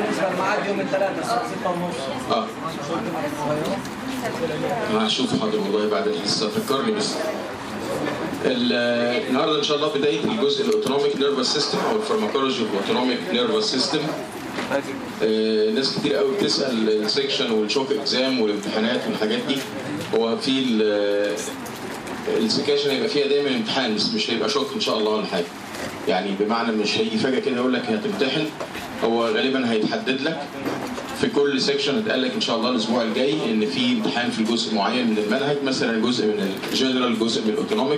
بالنسبه للميعاد يوم الثلاثاء الساعه 6 ونص اه انا هشوف حاضر والله بعد الحصه فكرني بس ال- النهارده ان شاء الله بدايه الجزء الاوتونوميك نيرفس سيستم او الفارماكولوجي اوف اوتونوميك نيرفس سيستم ناس كتير قوي بتسال السكشن والشوك اكزام والامتحانات والحاجات دي هو في ال- السكاشن هيبقى فيها دايما امتحان بس مش هيبقى شوك ان شاء الله ولا حاجه يعني بمعنى مش هيجي فجاه كده يقول لك هتمتحن هو غالبا هيتحدد لك في كل سيكشن هتقال لك ان شاء الله الاسبوع الجاي ان في امتحان في جزء معين من المنهج مثلا جزء من الجنرال جزء من الاوتونوميك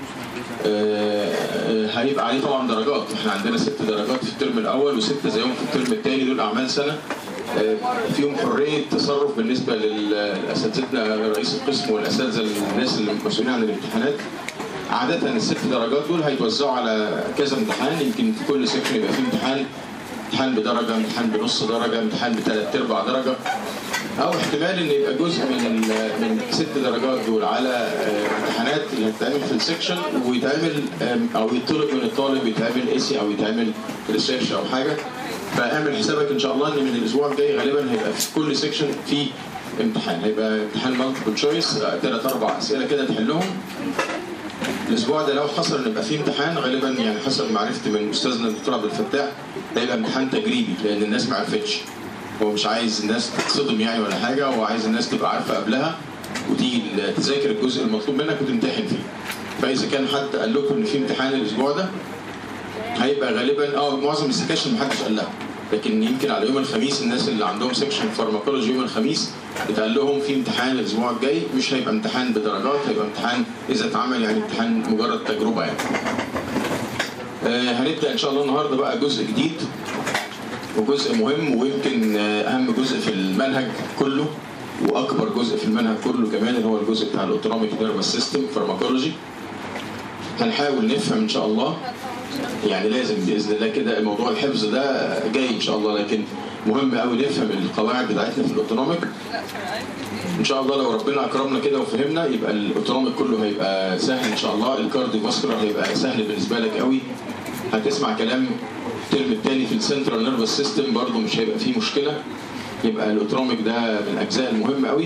آه، آه، هيبقى عليه طبعا درجات احنا عندنا ست درجات في الترم الاول وست زيهم في الترم الثاني دول اعمال سنه آه، فيهم حريه تصرف بالنسبه لاساتذتنا رئيس القسم والاساتذه الناس اللي مسؤولين عن الامتحانات عادة الست درجات دول هيتوزعوا على كذا امتحان يمكن في كل سيكشن يبقى فيه امتحان امتحان بدرجة امتحان بنص درجة امتحان بثلاث ارباع درجة او احتمال ان يبقى جزء من ال- من ست درجات دول على آه، امتحانات اللي هتتعمل في السكشن ويتعمل آم، او يطلب من الطالب يتعمل ايسي او يتعمل ريسيرش او حاجه فاعمل حسابك ان شاء الله ان من الاسبوع الجاي غالبا هيبقى في كل سكشن في امتحان هيبقى امتحان مالتيبل تشويس ثلاث اربع اسئله كده تحلهم الاسبوع ده لو حصل ان يبقى فيه امتحان غالبا يعني حسب معرفتي من استاذنا الدكتور عبد الفتاح هيبقى امتحان تجريبي لان الناس ما عرفتش هو مش عايز الناس تتصدم يعني ولا حاجه هو عايز الناس تبقى عارفه قبلها وتيجي تذاكر الجزء المطلوب منك وتمتحن فيه فاذا كان حد قال لكم ان في امتحان الاسبوع ده هيبقى غالبا اه معظم السكاشن محدش قال لها لكن يمكن على يوم الخميس الناس اللي عندهم سكشن فارماكولوجي يوم الخميس اتقال لهم في امتحان الاسبوع الجاي مش هيبقى امتحان بدرجات هيبقى امتحان اذا اتعمل يعني امتحان مجرد تجربه يعني. آه هنبدا ان شاء الله النهارده بقى جزء جديد وجزء مهم ويمكن آه، اهم جزء في المنهج كله واكبر جزء في المنهج كله كمان اللي هو الجزء بتاع الاوتونوميك نيرفس سيستم فارماكولوجي هنحاول نفهم ان شاء الله يعني لازم باذن الله كده موضوع الحفظ ده جاي ان شاء الله لكن مهم قوي نفهم القواعد بتاعتنا في الاوتونوميك ان شاء الله لو ربنا اكرمنا كده وفهمنا يبقى الاوتونوميك كله هيبقى سهل ان شاء الله الكارديو فاسكولار هيبقى سهل بالنسبه لك قوي هتسمع كلام الترم الثاني في السنترال نيرفس سيستم برضه مش هيبقى فيه مشكله يبقى الاوتونوميك ده من الاجزاء المهمه قوي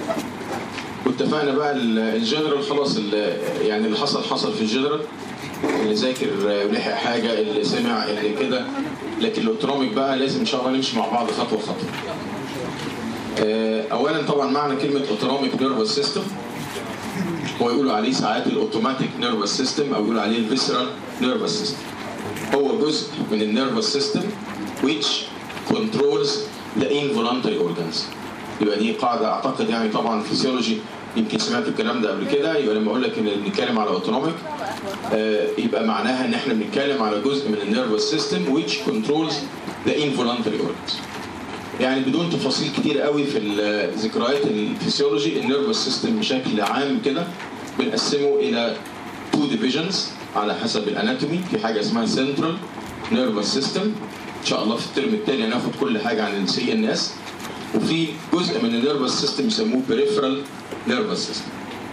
واتفقنا بقى ال- الجنرال خلاص ال- يعني اللي حصل حصل في الجنرال اللي ذاكر ولحق حاجه اللي سمع اللي كده لكن الاوتونوميك بقى لازم ان شاء الله نمشي مع بعض خطوه خطوه. آه، اولا طبعا معنى كلمه اوتونوميك نيرفس سيستم هو يقولوا عليه ساعات الاوتوماتيك نيرفس سيستم او يقولوا عليه الفيسرال نيرفس سيستم. هو جزء من النيرفس سيستم which controls the involuntary organs. يبقى دي قاعده اعتقد يعني طبعا فيسيولوجي يمكن سمعت الكلام ده قبل كده يبقى لما اقول لك ان بنتكلم على اوتونوميك آه، يبقى معناها ان احنا بنتكلم على جزء من النيرفس سيستم which controls the involuntary organs. يعني بدون تفاصيل كتير قوي في ال- ذكريات الفسيولوجي النيرفس سيستم بشكل عام كده بنقسمه الى تو ديفيجنز على حسب الاناتومي في حاجه اسمها سنترال نيرفس سيستم ان شاء الله في الترم الثاني هناخد كل حاجه عن السي ان اس وفي جزء من النيرفس سيستم يسموه بريفرال نيرفس سيستم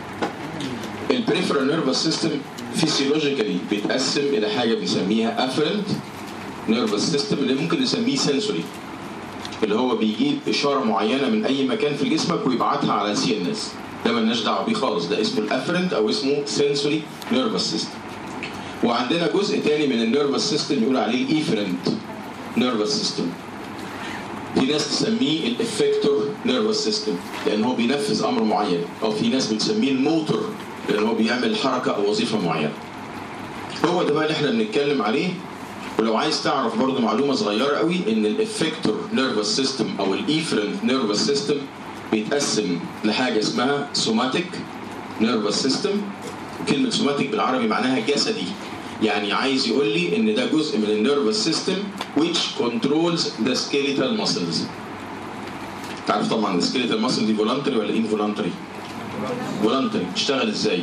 البريفرال نيرفس سيستم فيسيولوجيكالي بيتقسم الى حاجه بنسميها افرنت نيرفس سيستم اللي ممكن نسميه سنسوري اللي هو بيجيب اشاره معينه من اي مكان في جسمك ويبعتها على سي ان اس ده مالناش دعوه بيه خالص ده اسمه الافرنت او اسمه سنسوري نيرفس سيستم وعندنا جزء تاني من النيرفس سيستم يقول عليه الايفرنت نيرفس سيستم في ناس تسميه الافكتور نيرفس سيستم لان هو بينفذ امر معين او في ناس بتسميه الموتور لان هو بيعمل حركه او وظيفه معينه هو ده بقى اللي احنا بنتكلم عليه ولو عايز تعرف برضه معلومه صغيره قوي ان الافكتور نيرفس سيستم او الايفرنت نيرفس سيستم بيتقسم لحاجه اسمها سوماتيك نيرفس سيستم كلمه سوماتيك بالعربي معناها جسدي يعني عايز يقول لي ان ده جزء من النيرفس سيستم which controls the skeletal muscles تعرف طبعا السكيليتال ماسل دي فولنتري ولا انفولنتري؟ فولنتري بتشتغل ازاي؟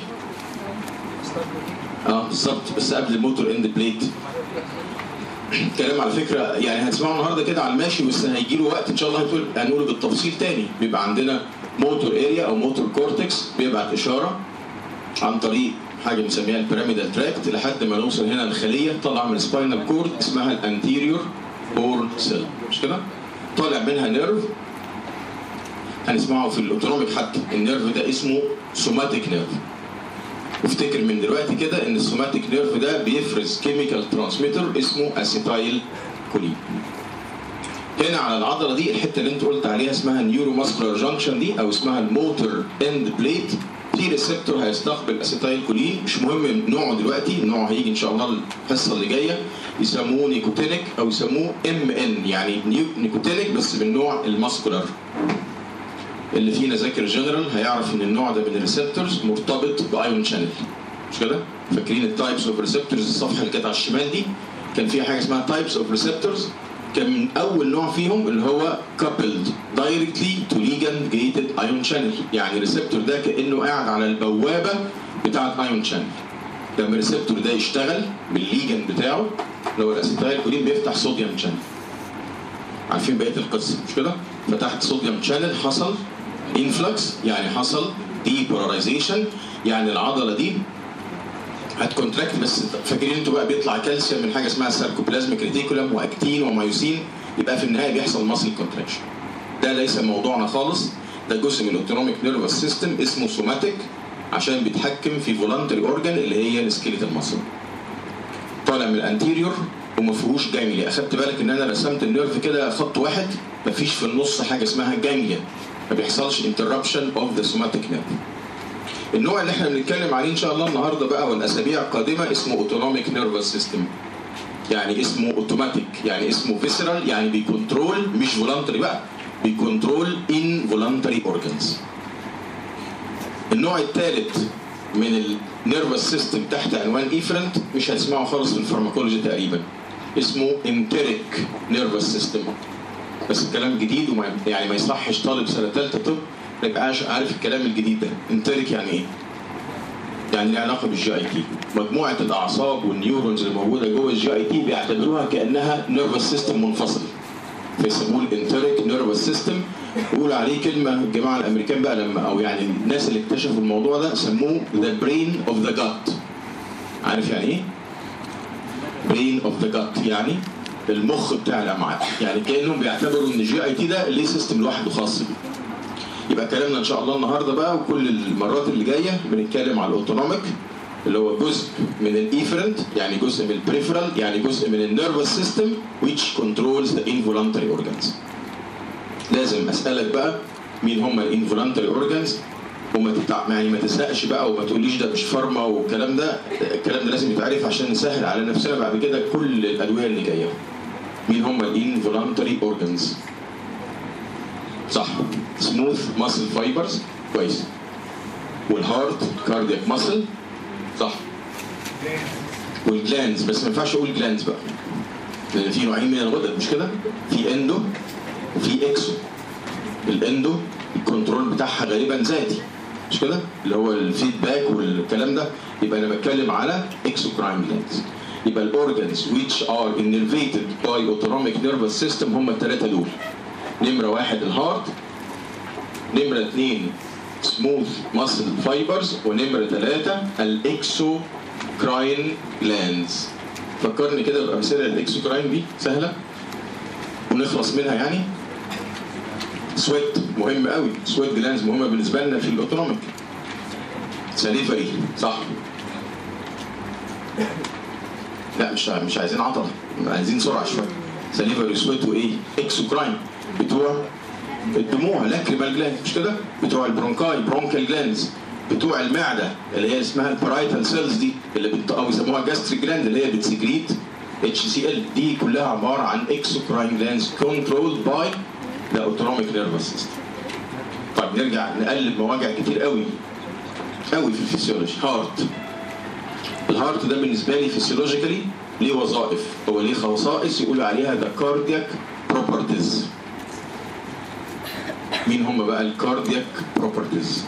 اه بالظبط بس قبل الموتور اند بليت كلام على فكره يعني هتسمعه النهارده كده على الماشي بس هيجي له وقت ان شاء الله هنقول هنقوله بالتفصيل تاني بيبقى عندنا موتور اريا او موتور كورتكس بيبعت اشاره عن طريق حاجه بنسميها البيراميدال تراكت لحد ما نوصل هنا لخليه طالعه من السباينال كورد اسمها الانتيريور هورن سيل مش كده؟ طالع منها نيرف هنسمعه في الاوتونوميك حتى النيرف ده اسمه سوماتيك نيرف وافتكر من دلوقتي كده ان السوماتيك نيرف ده بيفرز كيميكال ترانسميتر اسمه اسيتايل كولين هنا على العضله دي الحته اللي انت قلت عليها اسمها نيورو ماسكولار جانكشن دي او اسمها الموتور اند بليت في ريسبتور هيستقبل اسيتايل كولين مش مهم نوعه دلوقتي نوعه هيجي ان شاء الله الحصه اللي جايه يسموه نيكوتينيك او يسموه ام ان يعني نيو- نيكوتينيك بس من نوع الماسكولار اللي فينا ذاكر جنرال هيعرف ان النوع ده من الريسبتورز مرتبط بايون شانل مش كده؟ فاكرين التايبس اوف ريسبتورز الصفحه اللي كانت على الشمال دي كان فيها حاجه اسمها تايبس اوف ريسبتورز كان من اول نوع فيهم اللي هو coupled directly to ligand gated ion channel يعني الريسبتور ده كانه قاعد على البوابه بتاعه ايون شانل لما الريسبتور ده يشتغل بالليجند بتاعه اللي هو الاسيتايل كولين بيفتح صوديوم شانل عارفين بقيه القصه مش كده؟ فتحت صوديوم شانل حصل انفلكس يعني حصل ديبولاريزيشن يعني العضله دي هتكونتراكت بس فاكرين انتوا بقى بيطلع كالسيوم من حاجه اسمها ساركوبلازميك ريتيكولم واكتين ومايوسين يبقى في النهايه بيحصل ماسل كونتراكشن ده ليس موضوعنا خالص ده جزء من الاوتونوميك نيرفس سيستم اسمه سوماتيك عشان بيتحكم في فولانتري اورجان اللي هي السكيليتال ماسل طالع من الانتيريور وما فيهوش جانجليا اخدت بالك ان انا رسمت النيرف كده خط واحد مفيش في النص حاجه اسمها جانجليا ما بيحصلش انتربشن اوف ذا سوماتيك نيرف النوع اللي احنا بنتكلم عليه ان شاء الله النهارده بقى والاسابيع القادمه اسمه اوتونوميك نيرفس سيستم يعني اسمه اوتوماتيك يعني اسمه فيسرال يعني بيكنترول مش فولانتري بقى بيكنترول ان فولانتري اورجانز النوع الثالث من النيرفس سيستم تحت عنوان ايفرنت مش هتسمعه خالص في الفارماكولوجي تقريبا اسمه انتريك نيرفس سيستم بس الكلام جديد وما يعني ما يصحش طالب سنه ثالثه طب ما يبقاش عارف الكلام الجديد ده انتريك يعني ايه؟ يعني ليه علاقه بالجي اي تي مجموعه الاعصاب والنيورونز اللي موجوده جوه الجي اي تي بيعتبروها كانها نيرفس سيستم منفصل فيسموه الانتريك نيرفس سيستم يقولوا عليه كلمه الجماعه الامريكان بقى لما او يعني الناس اللي اكتشفوا الموضوع ده سموه ذا برين اوف ذا جات عارف يعني ايه؟ برين اوف ذا جات يعني المخ بتاع الامعاء يعني كانهم بيعتبروا ان الجي اي تي ده ليه سيستم لوحده خاص بيه يبقى كلامنا ان شاء الله النهارده بقى وكل المرات اللي جايه بنتكلم على الاوتونوميك اللي هو جزء من الايفرنت يعني جزء من البريفرال يعني جزء من النيرفس سيستم which controls the involuntary organs لازم اسالك بقى مين هم الانفولانتري اورجانز وما تتع... يعني ما تزهقش بقى وما تقوليش ده مش فارما والكلام ده الكلام ده لازم يتعرف عشان نسهل على نفسنا بعد كده كل الادويه اللي جايه مين هم الانفولانتري اورجانز صح سموث ماسل فايبرز كويس والهارت كاردياك ماسل صح والجلاندز بس ما ينفعش اقول جلاندز بقى لان في نوعين من الغدد مش كده في اندو وفي اكسو الاندو الكنترول بتاعها غالبا ذاتي مش كده اللي هو الفيدباك والكلام ده يبقى انا بتكلم على اكسوكراين جلاندز يبقى الاورجانز which are innervated by autonomic nervous system هم الثلاثه دول نمره واحد الهارت نمره اثنين سموث ماسل فايبرز ونمره ثلاثه الاكسوكراين جلاندز فكرني كده بامثله الاكسوكراين دي سهله ونخلص منها يعني سويت مهم قوي سويت جلاندز مهمه بالنسبه لنا في الاوتونوميك ساليفري صح لا مش مش عايزين عطله عايزين سرعه شويه ساليفري سويت وايه اكسوكراين بتوع الدموع لاكريمال جلاند مش كده بتوع البرونكاي برونكال جلاندز بتوع المعده اللي هي اسمها البرايتال سيلز دي اللي بت... او يسموها جاستريك جلاند اللي هي بتسكريت اتش سي ال دي كلها عباره عن اكسوكراين جلاندز كنترولد باي ذا اوتونوميك نيرفس سيستم طيب نرجع نقلب مواجع كتير قوي قوي في الفسيولوجي هارت الهارت ده بالنسبه لي فيسيولوجيكالي ليه وظائف هو ليه خصائص يقول عليها ذا كاردياك بروبرتيز مين هم بقى الكاردياك بروبرتيز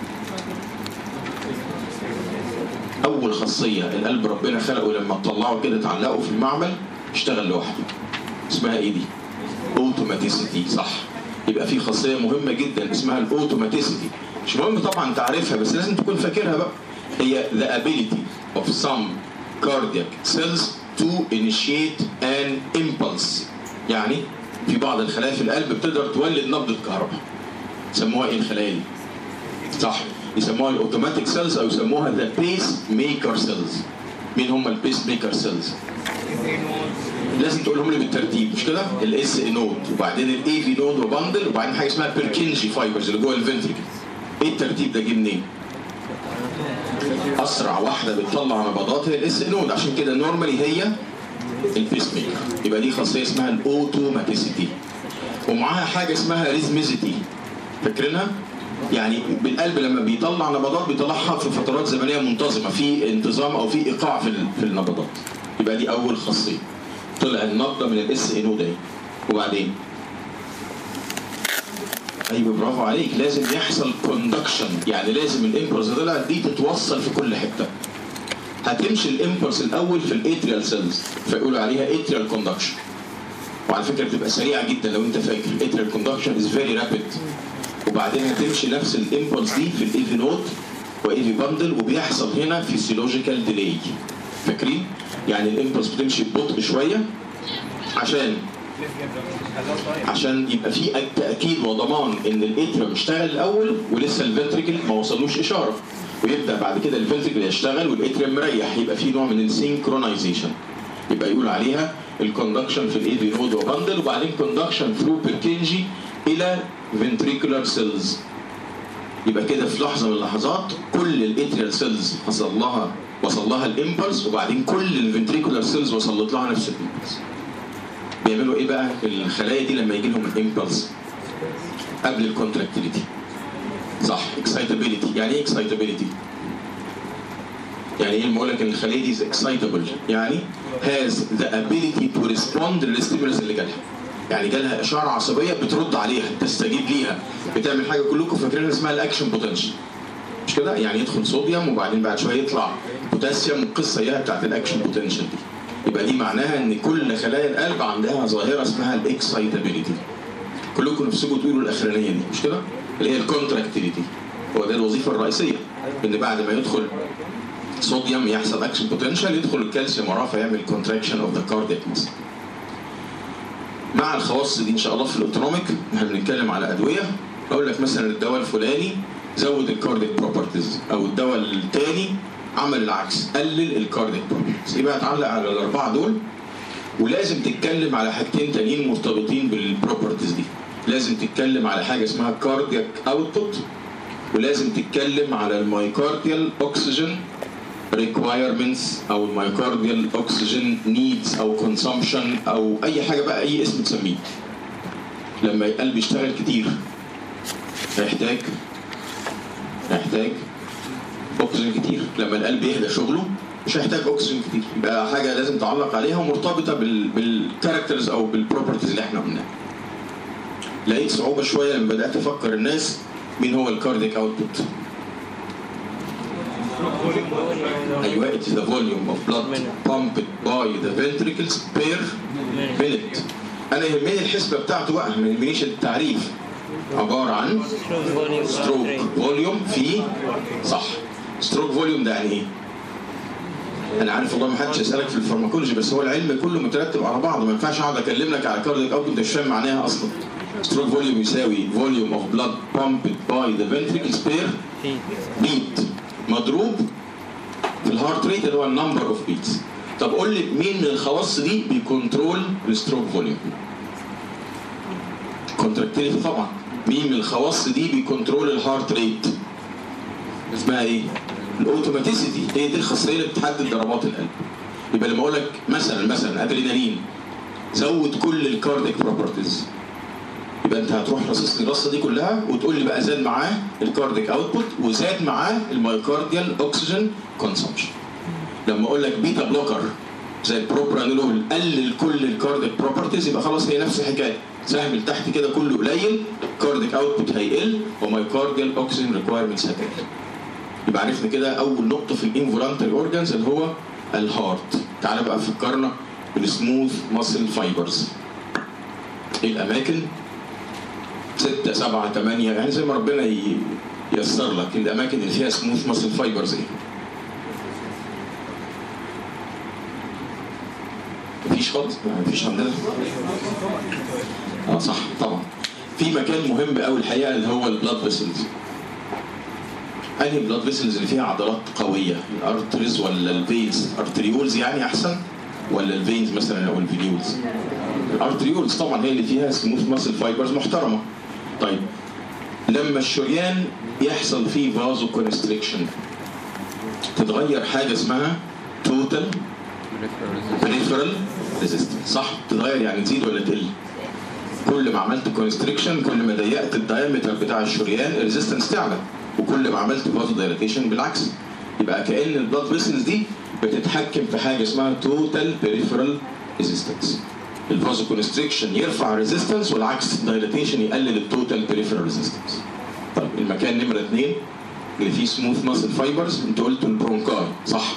اول خاصيه القلب ربنا خلقه لما تطلعه كده تعلقه في المعمل اشتغل لوحده اسمها ايه دي اوتوماتيسيتي صح يبقى في خاصيه مهمه جدا اسمها الاوتوماتيسيتي مش مهم طبعا تعرفها بس لازم تكون فاكرها بقى هي the ability of some cardiac cells to initiate an impulse يعني في بعض الخلايا في القلب بتقدر تولد نبضه كهرباء يسموها ايه الخلايا دي؟ صح يسموها الاوتوماتيك سيلز او يسموها ذا بيس ميكر سيلز مين هم البيس ميكر سيلز؟ لازم تقولهم لي بالترتيب مش كده؟ الاس نود وبعدين الاي في نود وبندل وبعدين حاجه اسمها بيركنجي فايبرز اللي جوه الفنتريكل ايه الترتيب ده جه منين؟ اسرع واحده بتطلع نبضات هي الاس نود عشان كده نورمالي هي البيس ميكر يبقى دي خاصيه اسمها الاوتوماتيسيتي ومعاها حاجه اسمها ريزميزيتي فاكرينها؟ يعني بالقلب لما بيطلع نبضات بيطلعها في فترات زمنيه منتظمه في انتظام او في ايقاع في في النبضات يبقى دي اول خاصيه طلع النبضه من الاس ان ده وبعدين ايوه برافو عليك لازم يحصل كوندكشن يعني لازم الامبلس اللي طلعت دي تتوصل في كل حته هتمشي الامبلس الاول في الاتريال سيلز فيقولوا عليها اتريال كوندكشن وعلى فكره بتبقى سريعه جدا لو انت فاكر اتريال كوندكشن از فيري رابيد وبعدين هتمشي نفس الامبلس دي في الايفي نود وايفي باندل وبيحصل هنا فيسيولوجيكال ديلي فاكرين؟ يعني الامبلس بتمشي ببطء شويه عشان عشان يبقى في تاكيد وضمان ان الاتريوم اشتغل الاول ولسه الفنتريكل ما وصلوش اشاره ويبدا بعد كده الفنتريكل يشتغل والاتريوم مريح يبقى في نوع من السينكرونايزيشن يبقى يقول عليها الكوندكشن في الايفي نود وباندل وبعدين كوندكشن ثرو بيركينجي الى ventricular سيلز يبقى كده في لحظه من اللحظات كل الاتريال سيلز حصل لها وصل لها الامبلس وبعدين كل الفنتريكولار سيلز وصلت لها نفس الامبلس بيعملوا ايه بقى الخلايا دي لما يجي لهم الامبلس قبل الكونتراكتيليتي صح اكسايتابيليتي يعني ايه اكسايتابيليتي يعني ايه لما اقول لك ان الخليه دي اكسايتابل يعني هاز ذا ابيليتي تو ريسبوند للستيمولس اللي جالها يعني جالها اشاره عصبيه بترد عليها تستجيب ليها بتعمل حاجه كلكم فاكرينها اسمها الاكشن بوتنشال مش كده يعني يدخل صوديوم وبعدين بعد شويه يطلع بوتاسيوم القصه هي بتاعت الاكشن بوتنشال دي يبقى دي معناها ان كل خلايا القلب عندها ظاهره اسمها الاكسايتابيليتي كلكم نفسكم تقولوا الاخرانيه دي مش كده اللي هي الكونتراكتيليتي هو ده الوظيفه الرئيسيه ان بعد ما يدخل صوديوم يحصل اكشن بوتنشال يدخل الكالسيوم وراه فيعمل كونتراكشن اوف ذا كاردياك مسل مع الخواص دي ان شاء الله في الاوتونوميك احنا بنتكلم على ادويه اقول لك مثلا الدواء الفلاني زود الكارديك بروبرتيز او الدواء الثاني عمل العكس قلل الكارديك بروبرتيز يبقى هتعلق على الاربعه دول ولازم تتكلم على حاجتين تانيين مرتبطين بالبروبرتيز دي لازم تتكلم على حاجه اسمها كاردياك اوتبوت ولازم تتكلم على المايكارديال اوكسجين ريكوايرمنتس او المايكارديال اوكسجين نيدز او كونسومشن او اي حاجه بقى اي اسم تسميه لما القلب يشتغل كتير هيحتاج هيحتاج اكسجين كتير لما القلب يهدى شغله مش هيحتاج اكسجين كتير يبقى حاجه لازم تعلق عليها ومرتبطه بال بالكاركترز او بالبروبرتيز اللي احنا قلناها لقيت صعوبه شويه لما بدات افكر الناس مين هو الكارديك اوتبوت ايوه it's the volume of blood pumped by the ventricles per minute انا يهمني الحسبه بتاعته بقى ما يهمنيش التعريف عباره عن ستروك فوليوم في صح ستروك فوليوم ده يعني ايه؟ انا عارف والله ما حدش يسالك في الفارماكولوجي بس هو العلم كله مترتب على بعضه ما ينفعش اقعد اكلم لك على كارديك اوت انت مش فاهم معناها اصلا ستروك فوليوم يساوي فوليوم اوف بلاد pumped باي ذا ventricles بير بيت مضروب في الهارت ريت اللي هو النمبر اوف بيتس طب قول لي مين من الخواص دي بيكنترول الستروك فوليوم كونتراكتيليتي طبعا مين من الخواص دي بيكنترول الهارت ريت اسمها ايه الاوتوماتيسيتي هي دي الخاصيه اللي بتحدد ضربات القلب يبقى لما اقول لك مثلا مثلا ادرينالين زود كل الكارديك بروبرتيز يبقى انت هتروح رصص لي الرصه دي كلها وتقول لي بقى زاد معاه الكارديك اوتبوت وزاد معاه المايوكارديال اوكسجين كونسومشن لما اقول لك بيتا بلوكر زي البروبرانولول قلل كل الكارديك بروبرتيز يبقى خلاص هي نفس الحكايه سهم لتحت كده كله قليل كارديك اوتبوت هيقل ومايوكارديال اوكسجين ريكوايرمنتس هتقل يبقى عرفنا كده اول نقطه في الانفولانتري اورجانز اللي هو الهارت تعالى بقى فكرنا بالسموث ماسل فايبرز ايه الاماكن ستة سبعة ثمانية يعني زي ما ربنا ييسر لك الأماكن اللي فيها سموث ماسل فايبرز إيه؟ مفيش خالص مفيش عندنا طبعا في مكان مهم قوي الحقيقه اللي هو البلاد فيسلز انهي بلاد فيسلز اللي فيها عضلات قويه الارتريز ولا الفينز ارتريولز يعني احسن ولا الفينز مثلا او الفينيولز الارتريولز طبعا هي اللي فيها سموث ماسل فايبرز محترمه طيب لما الشريان يحصل فيه فازو كونستريكشن تتغير حاجه اسمها توتال بريفرال ريزيستنس صح تتغير يعني تزيد ولا تقل كل ما عملت كونستريكشن كل ما ضيقت الدايمتر بتاع الشريان الريزيستنس تعلى وكل ما عملت فازو دايلاتيشن بالعكس يبقى كان البلاد فيسلز دي بتتحكم في حاجه اسمها توتال بريفرال ريزيستنس الفازو كونستريكشن يرفع ريزيستنس والعكس الدايلاتيشن يقلل التوتال بريفرال ريزيستنس طيب المكان نمره اثنين اللي فيه سموث ماسل فايبرز انت قلت البرونكاي صح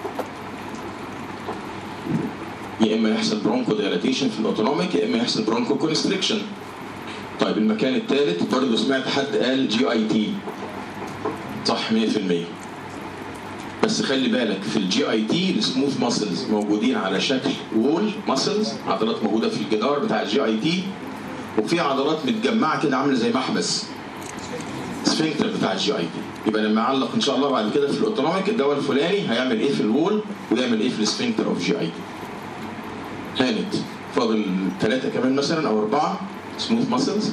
يا اما يحصل برونكو دايلاتيشن في الاوتونوميك يا اما يحصل برونكو كونستريكشن طيب المكان الثالث برضه سمعت حد قال جي اي تي صح 100% بس خلي بالك في الجي اي تي السموث ماسلز موجودين على شكل وول ماسلز عضلات موجوده في الجدار بتاع الجي اي تي وفي عضلات متجمعه كده عامله زي محبس سفنكتر بتاع الجي اي تي يبقى لما اعلق ان شاء الله بعد كده في الاوتونوميك الدواء الفلاني هيعمل ايه في الوول ويعمل ايه في السفنكتر اوف جي اي تي هانت فاضل ثلاثه كمان مثلا او اربعه سموث ماسلز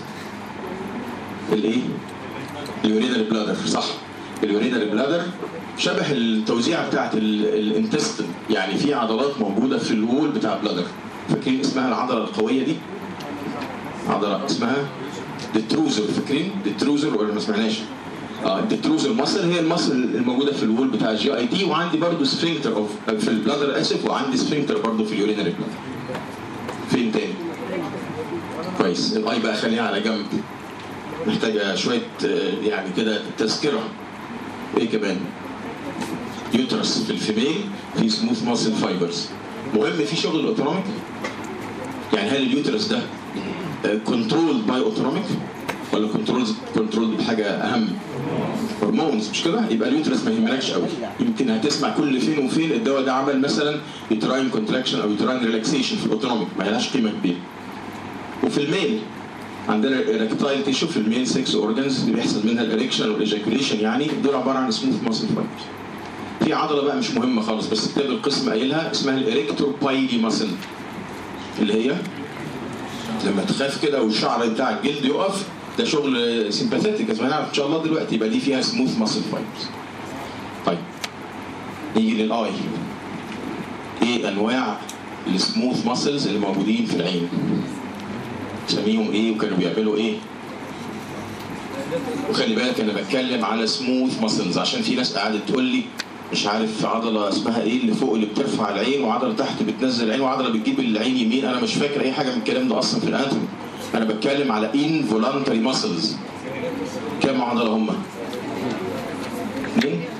الايه؟ اليورينال بلادر صح اليورينال بلادر شبه التوزيع بتاعت الانتستين يعني في عضلات موجوده في الوول بتاع البلادر فاكرين اسمها العضله القويه دي؟ عضله اسمها ديتروزر فاكرين؟ ديتروزر ولا ما سمعناش؟ اه الديتروزر ماسل هي الماسل الموجوده في الوول بتاع الجي اي تي وعندي برضو سفنكتر اوف في البلادر اسف وعندي سفنكتر برضو في اليورينال بلادر فين تاني؟ كويس الاي بقى خليها على جنب محتاجه شويه يعني كده تذكره ايه كمان يوترس في الفيميل في سموث ماسل فايبرز مهم في شغل الاوتونوميك يعني هل اليوترس ده كنترول باي اوتونوميك ولا كنترول كنترول بحاجه اهم هرمونز مش كده يبقى اليوترس ما يهمناكش قوي يمكن هتسمع كل فين وفين الدواء ده عمل مثلا يوتراين كونتراكشن او يوتراين ريلاكسيشن في الاوتونوميك ما لهاش قيمه كبيره وفي الميل عندنا الاركتايل تيشو في المين 6 اورجانز اللي بيحصل منها الاريكشن والايجاكوليشن يعني دول عباره عن سموث ماسل فايبرز في عضله بقى مش مهمه خالص بس كتاب القسم قايلها اسمها الاريكتور بايلي ماسل اللي هي لما تخاف كده والشعر بتاع الجلد يقف ده شغل سيمباثيتك زي ما هنعرف ان شاء الله دلوقتي يبقى دي فيها سموث ماسل فايبرز طيب نيجي للاي ايه انواع السموث ماسلز اللي موجودين في العين سميهم ايه وكانوا بيعملوا ايه وخلي بالك انا بتكلم على سموث ماسلز عشان في ناس قعدت تقول لي مش عارف عضله اسمها ايه اللي فوق اللي بترفع العين وعضله تحت بتنزل العين وعضله بتجيب العين يمين انا مش فاكر اي حاجه من الكلام ده اصلا في الاناتومي انا بتكلم على انفولانتري ماسلز كام عضله هم؟ اثنين؟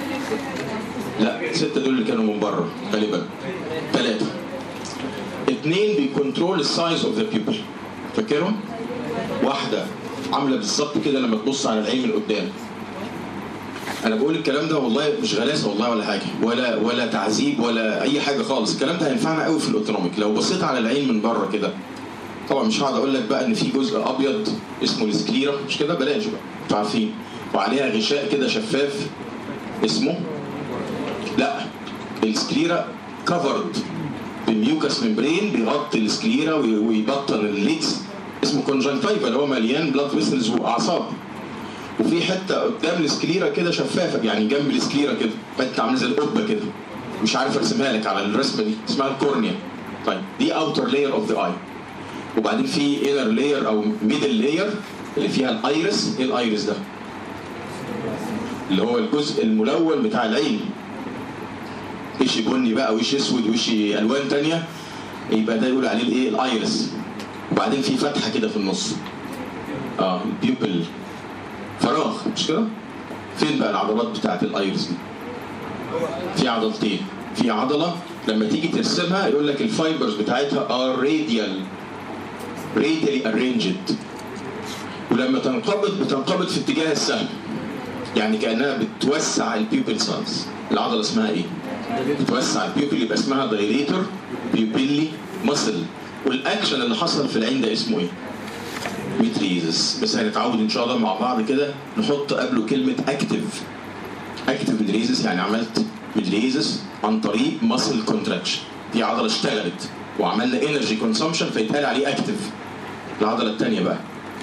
لا ستة دول اللي كانوا من بره غالبا ثلاثة اثنين بيكنترول السايز اوف ذا بيبل فاكرهم؟ واحدة عاملة بالظبط كده لما تبص على العين من قدام انا بقول الكلام ده والله مش غلاسه والله ولا حاجه ولا ولا تعذيب ولا اي حاجه خالص الكلام ده هينفعنا قوي في الاوتونوميك لو بصيت على العين من بره كده طبعا مش هقعد اقول لك بقى ان في جزء ابيض اسمه السكليرا مش كده بلاش بقى انتوا عارفين وعليها غشاء كده شفاف اسمه لا السكليرا كفرد بميوكس ممبرين بيغطي السكليرا ويبطن الليدز اسمه كونجنكتيفا اللي هو مليان بلاد فيسلز واعصاب وفي حته قدام السكليرا كده شفافه يعني جنب السكليرا كده حته عامله زي القبه كده مش عارف ارسمها لك على الرسمه دي اسمها الكورنيا طيب دي اوتر لاير اوف ذا اي وبعدين في انر لاير او ميدل لاير اللي فيها الايرس ايه الايرس ده؟ اللي هو الجزء الملون بتاع العين وش بني بقى وش اسود وش الوان تانية يبقى ده يقول عليه الايه الايرس وبعدين في فتحه كده في النص اه البيوبل فراغ مش كده؟ فين بقى العضلات بتاعت الايرس دي؟ في عضلتين في عضله لما تيجي ترسمها يقول لك الفايبرز بتاعتها ار راديال radially arranged ولما تنقبض بتنقبض في اتجاه السهم يعني كانها بتوسع البيوبل سايز العضله اسمها ايه؟ بتوسع البيوبل يبقى اسمها دايليتور بيوبيلي ماسل والاكشن اللي حصل في العين ده اسمه ايه؟ ميتريزس بس هنتعود ان شاء الله مع بعض كده نحط قبله كلمه اكتف اكتف ميدريزس يعني عملت ميدريزس عن طريق ماسل كونتراكشن دي عضله اشتغلت وعملنا انرجي كونسومشن فيتقال عليه اكتف العضله الثانيه بقى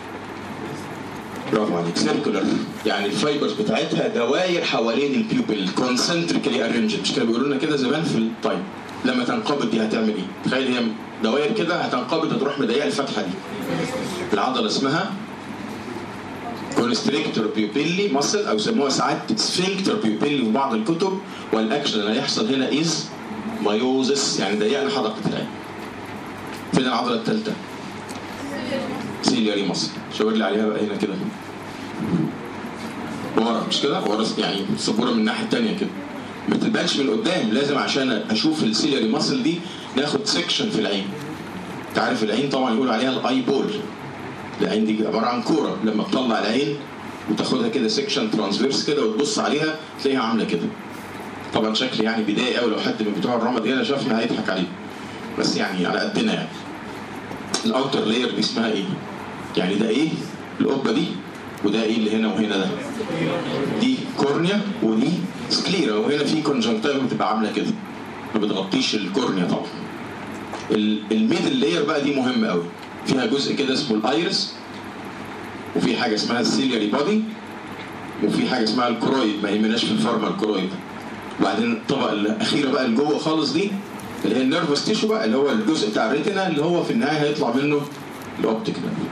برافو عليك سيركولر يعني الفايبرز بتاعتها دواير حوالين البيوبل كونسنتريكلي ارينجد مش كده بيقولوا لنا كده زمان في الطيب لما تنقبض دي هتعمل ايه؟ تخيل هي دواير كده هتنقبض هتروح مضيقه الفتحه دي العضله اسمها كونستريكتور بيوبيلي ماسل او يسموها ساعات سفنكتر بيوبيلي في بعض الكتب والاكشن اللي هيحصل هنا از مايوزس يعني ضيقنا حدقه العين فين العضله الثالثه؟ سيلياري ماسل شاور لي عليها بقى هنا كده ورا مش كده ورا يعني السبوره من الناحيه الثانيه كده ما تبانش من قدام لازم عشان اشوف السيلياري ماسل دي ناخد سيكشن في العين انت عارف العين طبعا يقولوا عليها الاي بول العين دي عباره عن كوره لما تطلع العين وتاخدها كده سيكشن ترانسفيرس كده وتبص عليها تلاقيها عامله كده طبعا شكل يعني بدايه قوي لو حد من بتوع الرمد هنا شافنا هيضحك عليه بس يعني على قدنا يعني الاوتر لاير دي اسمها ايه؟ يعني ده ايه؟ القبه دي وده ايه اللي هنا وهنا ده؟ دي كورنيا ودي سكليرا وهنا في كونجنكتيفا بتبقى عامله كده ما بتغطيش الكورنيا طبعا الميدل لاير بقى دي مهمه قوي فيها جزء كده اسمه الايرس وفي حاجه اسمها السيلياري بودي وفي حاجه اسمها الكرويد ما يهمناش في الفارما الكرويد وبعدين الطبقه الاخيره بقى اللي جوه خالص دي اللي هي النيرفس تيشو بقى اللي هو الجزء بتاع الريتنا اللي هو في النهايه هيطلع منه الاوبتيك نيرف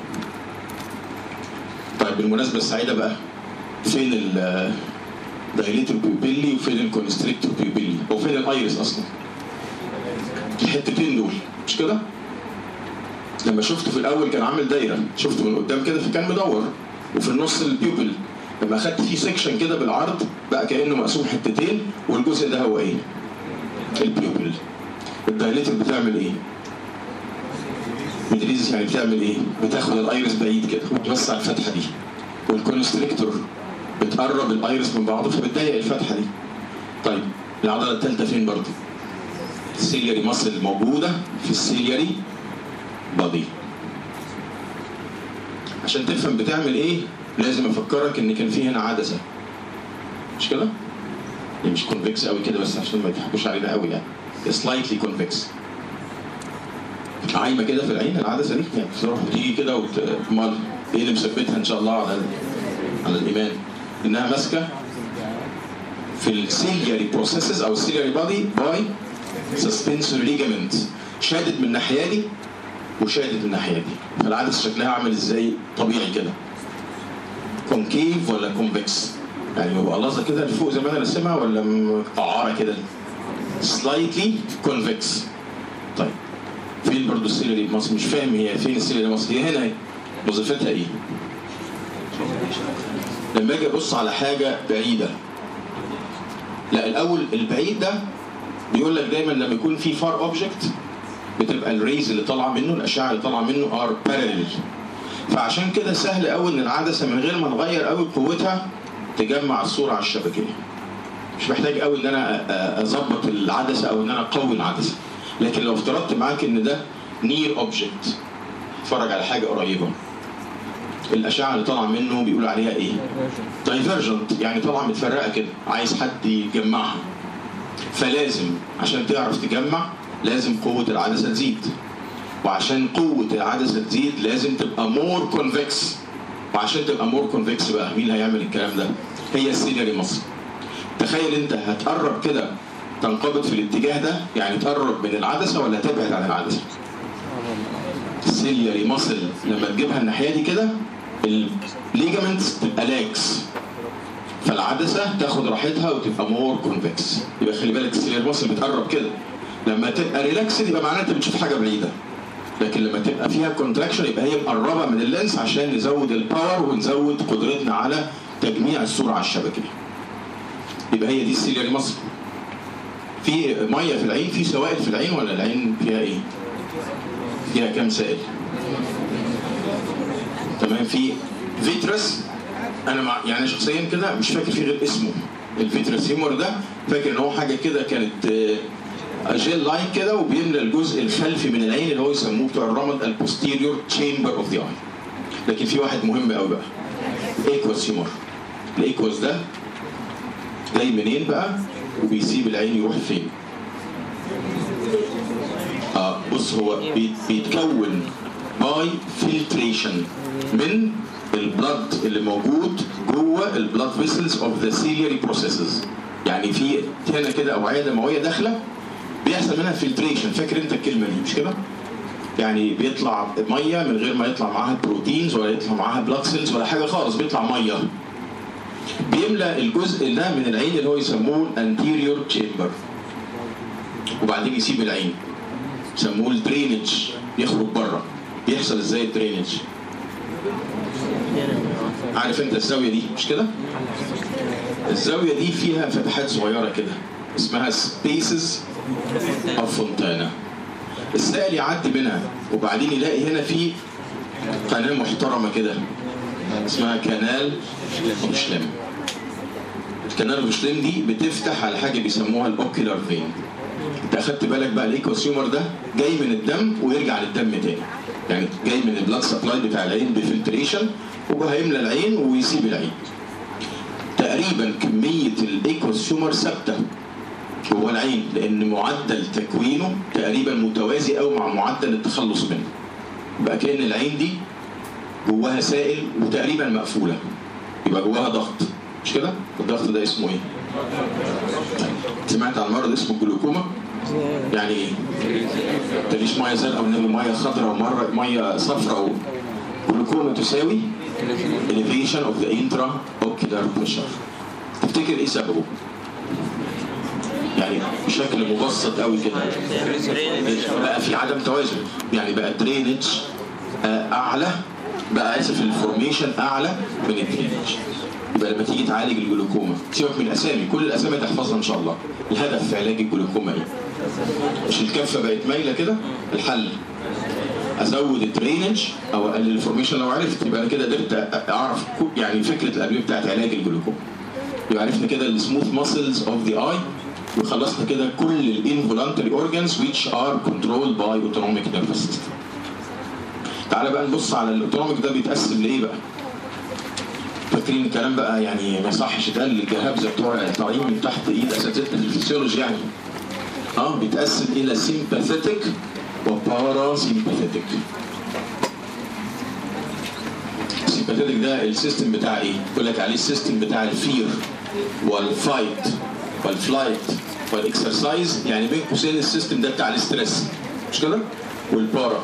طيب بالمناسبه السعيده بقى فين ال دايليتور بيوبيلي وفين الكونستريكتور بيوبيلي وفين الايرس اصلا الحتتين دول مش كده لما شفته في الاول كان عامل دايره شفته من قدام كده فكان مدور وفي النص البيوبل لما اخدت فيه سيكشن كده بالعرض بقى كانه مقسوم حتتين والجزء ده هو ايه البيوبل الدايليتور بتعمل ايه ميدريزس يعني بتعمل ايه بتاخد الايرس بعيد كده وتوسع الفتحه دي والكونستريكتور بتقرب الايرس من بعضه فبتضيق الفتحه دي طيب العضله الثالثه فين برضه السيلياري ماسل موجوده في السيلياري بادي عشان تفهم بتعمل ايه لازم افكرك ان كان في هنا عدسه مش كده؟ هي مش كونفكس قوي كده بس عشان ما يضحكوش علينا قوي يعني سلايتلي كونفكس عايمه كده في العين العدسه دي يعني بتروح وتيجي كده وت... امال ايه اللي مثبتها ان شاء الله على على الايمان انها ماسكه في السيلياري بروسيسز او السيلياري بادي باي سسبنسوري ليجامنت شادد من الناحيه دي وشادد من الناحيه دي فالعدسه شكلها عامل ازاي طبيعي كده كونكيف ولا كونفكس يعني بيبقى لازقه كده لفوق زي ما انا رسمها ولا مقعره كده سلايتلي كونفكس طيب فين برضه السيلري مصر مش فاهم هي فين السيلري مصر هي هنا اهي وظيفتها ايه لما اجي ابص على حاجه بعيده لا الاول البعيد ده بيقول لك دايما لما يكون في فار اوبجكت بتبقى الريز اللي طالعه منه الاشعه اللي طالعه منه ار بارلل فعشان كده سهل قوي ان العدسه من غير ما نغير قوي قوتها تجمع الصوره على الشبكيه مش محتاج قوي ان انا اظبط العدسه او ان انا اقوي العدسه لكن لو افترضت معاك ان ده نير اوبجكت اتفرج على حاجه قريبه الاشعه اللي طالعه منه بيقولوا عليها ايه دايفرجنت يعني طالعه متفرقه كده عايز حد يجمعها فلازم عشان تعرف تجمع لازم قوه العدسه تزيد وعشان قوه العدسه تزيد لازم تبقى مور كونفكس وعشان تبقى مور كونفكس بقى مين اللي هيعمل الكلام ده هي السيلياري مصر تخيل انت هتقرب كده تنقبض في الاتجاه ده يعني تقرب من العدسه ولا تبعد عن العدسه السيلياري ماسل لما تجيبها الناحيه دي كده الليجامنتس تبقى لاكس فالعدسه تاخد راحتها وتبقى مور كونفكس يبقى خلي بالك السيلياري ماسل بتقرب كده لما تبقى ريلاكسد يبقى معناها انت بتشوف حاجه بعيده لكن لما تبقى فيها كونتراكشن يبقى هي مقربه من اللينس عشان نزود الباور ونزود قدرتنا على تجميع الصوره على الشبكه يبقى هي دي السيلياري ماسل في ميه في العين في سوائل في العين ولا العين فيها ايه؟ فيها كام سائل؟ تمام في فيترس انا مع يعني شخصيا كده مش فاكر فيه غير اسمه الفيترس هيمور ده فاكر ان هو حاجه كده كانت جيل لايك كده وبيملى الجزء الخلفي من العين اللي هو يسموه بتوع الرمد البوستيريور تشامبر اوف ذا اي لكن في واحد مهم قوي بقى ايكوس هيومر الايكوس ده جاي منين بقى وبيسيب العين يروح فين اه بص هو بي- بيتكون باي فلتريشن من البلد اللي موجود جوه البلد فيسلز اوف ذا سيلياري بروسيسز يعني في هنا كده اوعيه دمويه داخله بيحصل منها فلتريشن فاكر انت الكلمه دي مش كده؟ يعني بيطلع ميه من غير ما يطلع معاها بروتينز ولا يطلع معاها بلاد سيلز ولا حاجه خالص بيطلع ميه بيملى الجزء ده من العين اللي هو يسموه الانتيريور تشامبر وبعدين يسيب العين يسموه الدرينج يخرج بره بيحصل ازاي الدرينج عارف انت الزاويه دي مش كده الزاويه دي فيها فتحات صغيره كده اسمها سبيسز اوف فونتانا السائل يعدي منها وبعدين يلاقي هنا في قناه محترمه كده اسمها كانال اوشلم الكانال اوشلم دي بتفتح على حاجه بيسموها الاوكيلار فين انت اخدت بالك بقى الايكوسيومر ده جاي من الدم ويرجع للدم تاني يعني جاي من البلاد سبلاي بتاع العين بفلتريشن وهيملى العين ويسيب العين تقريبا كميه الايكوسيومر ثابته جوه العين لان معدل تكوينه تقريبا متوازي قوي مع معدل التخلص منه يبقى كان العين دي جواها سائل وتقريبا مقفوله يبقى جواها ضغط مش كده الضغط ده اسمه ايه سمعت عن مرض اسمه الجلوكوما يعني ايه تليش ميه زرقاء ونبي ميه خضراء ومره ميه صفراء جلوكوما تساوي elevation of the intraocular pressure تفتكر ايه سببه؟ يعني بشكل مبسط قوي كده بقى في عدم توازن يعني بقى درينج اعلى بقى اسف الفورميشن اعلى من الدرينج يبقى لما تيجي تعالج الجلوكوما سيبك من الاسامي كل الاسامي تحفظها ان شاء الله الهدف في علاج الجلوكوما ايه؟ مش الكفه بقت مايله كده الحل ازود الدرينج او اقلل الفورميشن لو عرفت يبقى انا كده قدرت اعرف كو- يعني فكره الادويه بتاعت علاج الجلوكوما يبقى عرفنا كده السموث ماسلز اوف ذا اي وخلصنا كده كل الانفولانتري اورجانز which are controlled by autonomic nervous system تعالى بقى نبص على الاوتونوميك ده بيتقسم لايه بقى فاكرين الكلام بقى يعني ما يصحش يتقال للجهابزه بتوع طالعين من تحت ايد اساتذه الفسيولوجي يعني اه بيتقسم الى سيمباثيتك وبارا سيمباثيتك السيمباثيتك ده السيستم بتاع ايه؟ يقول لك عليه السيستم بتاع الفير والفايت والفلايت والاكسرسايز يعني بين قوسين السيستم ده بتاع الاسترس مش كده؟ والبارا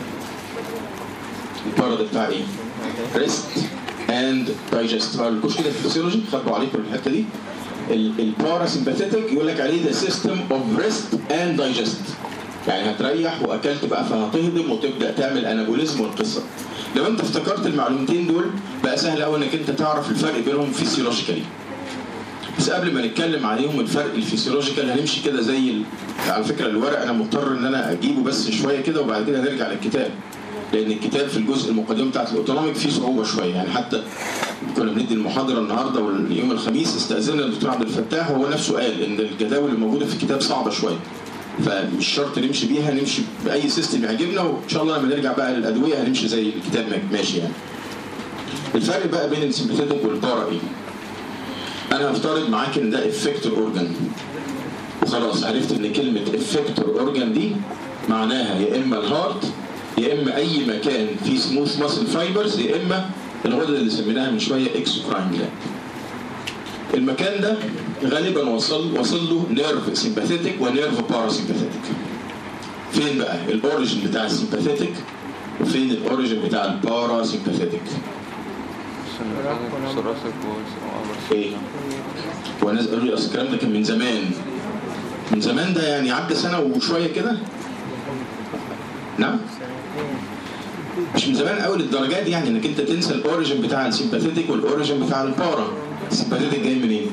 البارا ده بتاع ايه؟ ريست اند دايجست مالكوش كده في الفسيولوجي خبوا عليكم الحته دي البارا سيمباثيتك يقول لك عليه ذا سيستم اوف ريست اند دايجست يعني هتريح واكلت بقى فهتهضم وتبدا تعمل انابوليزم والقصه لو انت افتكرت المعلومتين دول بقى سهل قوي انك انت تعرف الفرق بينهم فيسيولوجيكالي بس قبل ما نتكلم عليهم الفرق الفسيولوجيكال هنمشي كده زي ال... على فكره الورق انا مضطر ان انا اجيبه بس شويه كده وبعد كده نرجع للكتاب لان الكتاب في الجزء المقدمه بتاعت الاوتونوميك فيه صعوبه شويه يعني حتى كنا بندي المحاضره النهارده واليوم الخميس استاذنا الدكتور عبد الفتاح وهو نفسه قال ان الجداول اللي موجوده في الكتاب صعبه شويه فمش شرط نمشي بيها نمشي باي سيستم يعجبنا وان شاء الله لما نرجع بقى للادويه هنمشي زي الكتاب ماشي يعني الفرق بقى بين السيمباثيتك والبارا ايه؟ انا هفترض معاك ان ده افكتور اورجان وخلاص عرفت ان كلمه افكتور اورجان دي معناها يا اما الهارت يا اما اي مكان فيه سموث ماسل فايبرز يا اما الغدد اللي سميناها من شويه اكسوكراين جلاند المكان ده غالبا وصل وصل له نيرف سيمباثيتك ونيرف باراسيمباثيتك فين بقى الاوريجن بتاع السيمباثيتك وفين الاوريجن بتاع الباراسيمباثيتك ايه هو ناس قالوا لي اصل الكلام ده كان من زمان من زمان ده يعني عدى سنه وشويه كده نعم مش من زمان قوي للدرجات دي يعني انك انت تنسى الاوريجن بتاع السيمباثيتك والاوريجن بتاع البارا السيمباثيتك جاي منين؟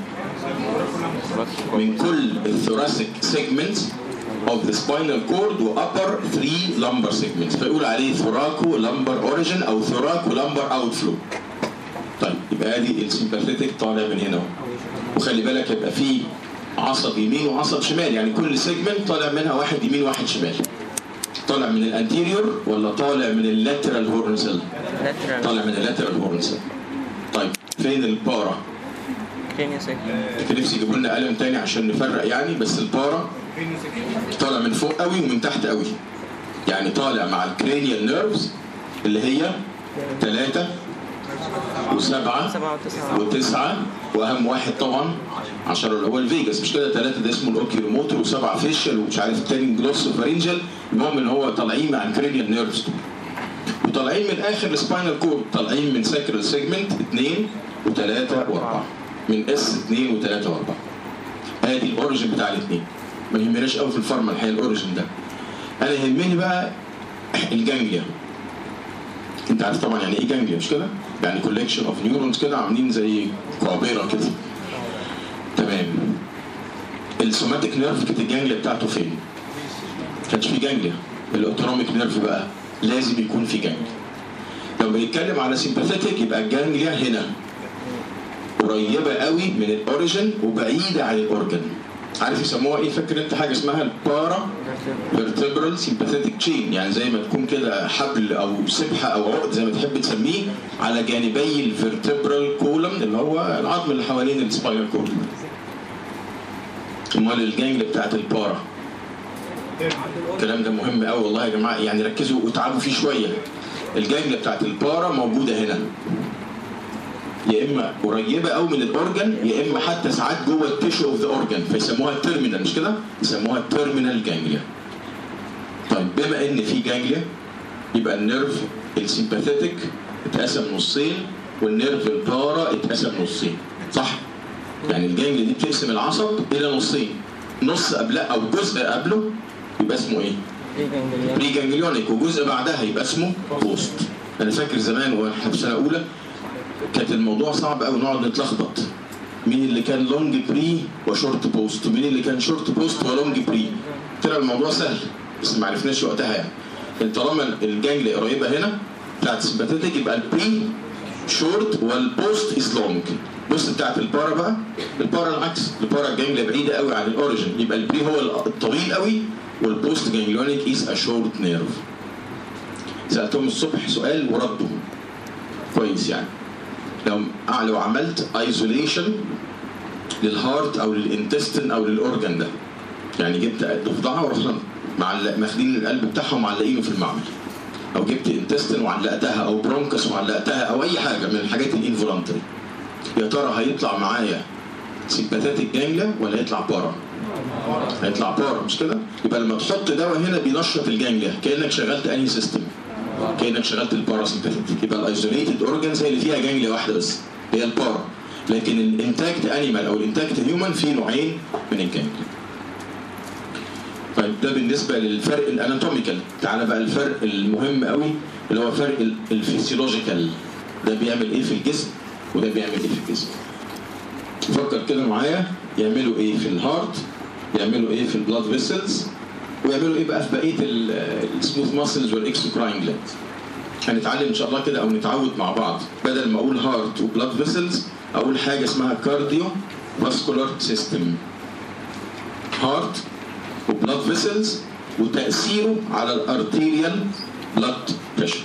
من كل الثوراسيك سيجمنت of the spinal cord و upper three lumbar segments فيقول عليه ثوراكو lumbar origin او ثوراكو lumbar outflow طيب يبقى ادي السيمباثيتك طالع من هنا اهو وخلي بالك يبقى فيه عصب يمين وعصب شمال يعني كل سيجمنت طالع منها واحد يمين واحد شمال طالع من الانتيريور ولا طالع من اللاترال هورن سيل لاترال طالع من اللاترال هورن سيل طيب فين البارا كرينيا سيكل كان نفسي يجيبوا لنا قلم تاني عشان نفرق يعني بس البارا طالع من فوق قوي ومن تحت قوي يعني طالع مع الكرينيال نيرفز اللي هي ثلاثة وسبعة سبعة وتسعة وتسعة واهم واحد طبعا عشان اللي هو الفيجاس مش كده ثلاثة ده اسمه الاوكيلوموتر وسبعة فيشل ومش عارف التاني جلوس وفارنجل المهم ان هو طالعين مع الكرينيال نيرفز وطالعين من اخر السباينال كورد طالعين من ساكرال سيجمنت اثنين وثلاثة واربعة من اس اثنين وثلاثة واربعة ادي الاوريجن بتاع الاثنين ما يهمناش قوي في الفارما الحقيقه الاوريجن ده انا يهمني بقى الجانجليا انت عارف طبعا يعني ايه جانجليا مش كده؟ يعني كولكشن اوف نيورونز كده عاملين زي قابره كده تمام السوماتيك نيرف كانت الجانجليا بتاعته فين؟ ما كانش في جانجليا الاوتونوميك نيرف بقى لازم يكون في جانجليا لو بنتكلم على سيمباثيتك يبقى الجانجليا هنا قريبه قوي من الاوريجن وبعيده عن الاورجن عارف يسموها ايه فاكر انت حاجه اسمها البارا vertebral sympathetic chain يعني زي ما تكون كده حبل او سبحه او عقد زي ما تحب تسميه على جانبي الفيرتبرال كولم اللي هو العظم اللي حوالين السباينال كولم امال الجانجل بتاعت البارا الكلام ده مهم قوي والله يا جماعه يعني ركزوا وتعبوا فيه شويه الجانجل بتاعت البارا موجوده هنا يا اما قريبه قوي من الاورجن يا اما حتى ساعات جوه التيشو اوف ذا اورجن فيسموها التيرمينال مش كده؟ يسموها التيرمينال جانجليا. طيب بما ان في جانجليا يبقى النيرف السيمباثيتك اتقسم نصين والنيرف البارا اتقسم نصين صح؟ يعني الجانجليا دي بتقسم العصب الى نصين نص قبله او جزء قبله يبقى اسمه ايه؟ بري جانجليا بري جانجليونيك وجزء بعدها يبقى اسمه بوست انا فاكر زمان واحنا في سنه اولى كانت الموضوع صعب قوي نقعد نتلخبط مين اللي كان لونج بري وشورت بوست ومين اللي كان شورت بوست ولونج بري طلع الموضوع سهل بس ما عرفناش وقتها يعني لأن طالما الجانجلي قريبه هنا بتاعت السمباثيتك يبقى البري شورت والبوست از لونج بص بتاعت البارا بقى البارا العكس البارا الجانجلي بعيده قوي عن الاوريجن يبقى البري هو الطويل قوي والبوست جانجليونيك از ا شورت نيرف سالتهم الصبح سؤال وردوا كويس يعني لو لو عملت ايزوليشن للهارت او للانتستين او للاورجن ده يعني جبت ضفدعه ورحنا معلق ماخدين القلب بتاعها ومعلقينه في المعمل او جبت انتستين وعلقتها او برونكس وعلقتها او اي حاجه من الحاجات الانفولانتري يا ترى هيطلع معايا سيمباثيتك جانجلا ولا هيطلع بارا؟ هيطلع بارا مش كده؟ يبقى لما تحط دواء هنا بينشط الجانجليا كانك شغلت انهي سيستم؟ كانك شغلت الباراسمباثيك يبقى الايزوليتد اورجنز هي اللي فيها جانجليا واحده بس هي البارا لكن الانتاكت انيمال او الانتاكت هيومن فيه نوعين من الجانجليا طيب ده بالنسبه للفرق الاناتوميكال تعالى بقى الفرق المهم قوي اللي هو فرق ال- الفسيولوجيكال ده بيعمل ايه في الجسم وده بيعمل ايه في الجسم فكر كده معايا يعملوا ايه في الهارت يعملوا ايه في البلاد فيسلز ويعملوا ايه بقى في بقيه السموث ماسلز والاكسوكراين جلاند هنتعلم ان شاء الله كده او نتعود مع بعض بدل ما اقول هارت وبلاد فيسلز اقول حاجه اسمها كارديو فاسكولار سيستم هارت وبلاد فيسلز وتاثيره على الارتيريال بلاد بريشر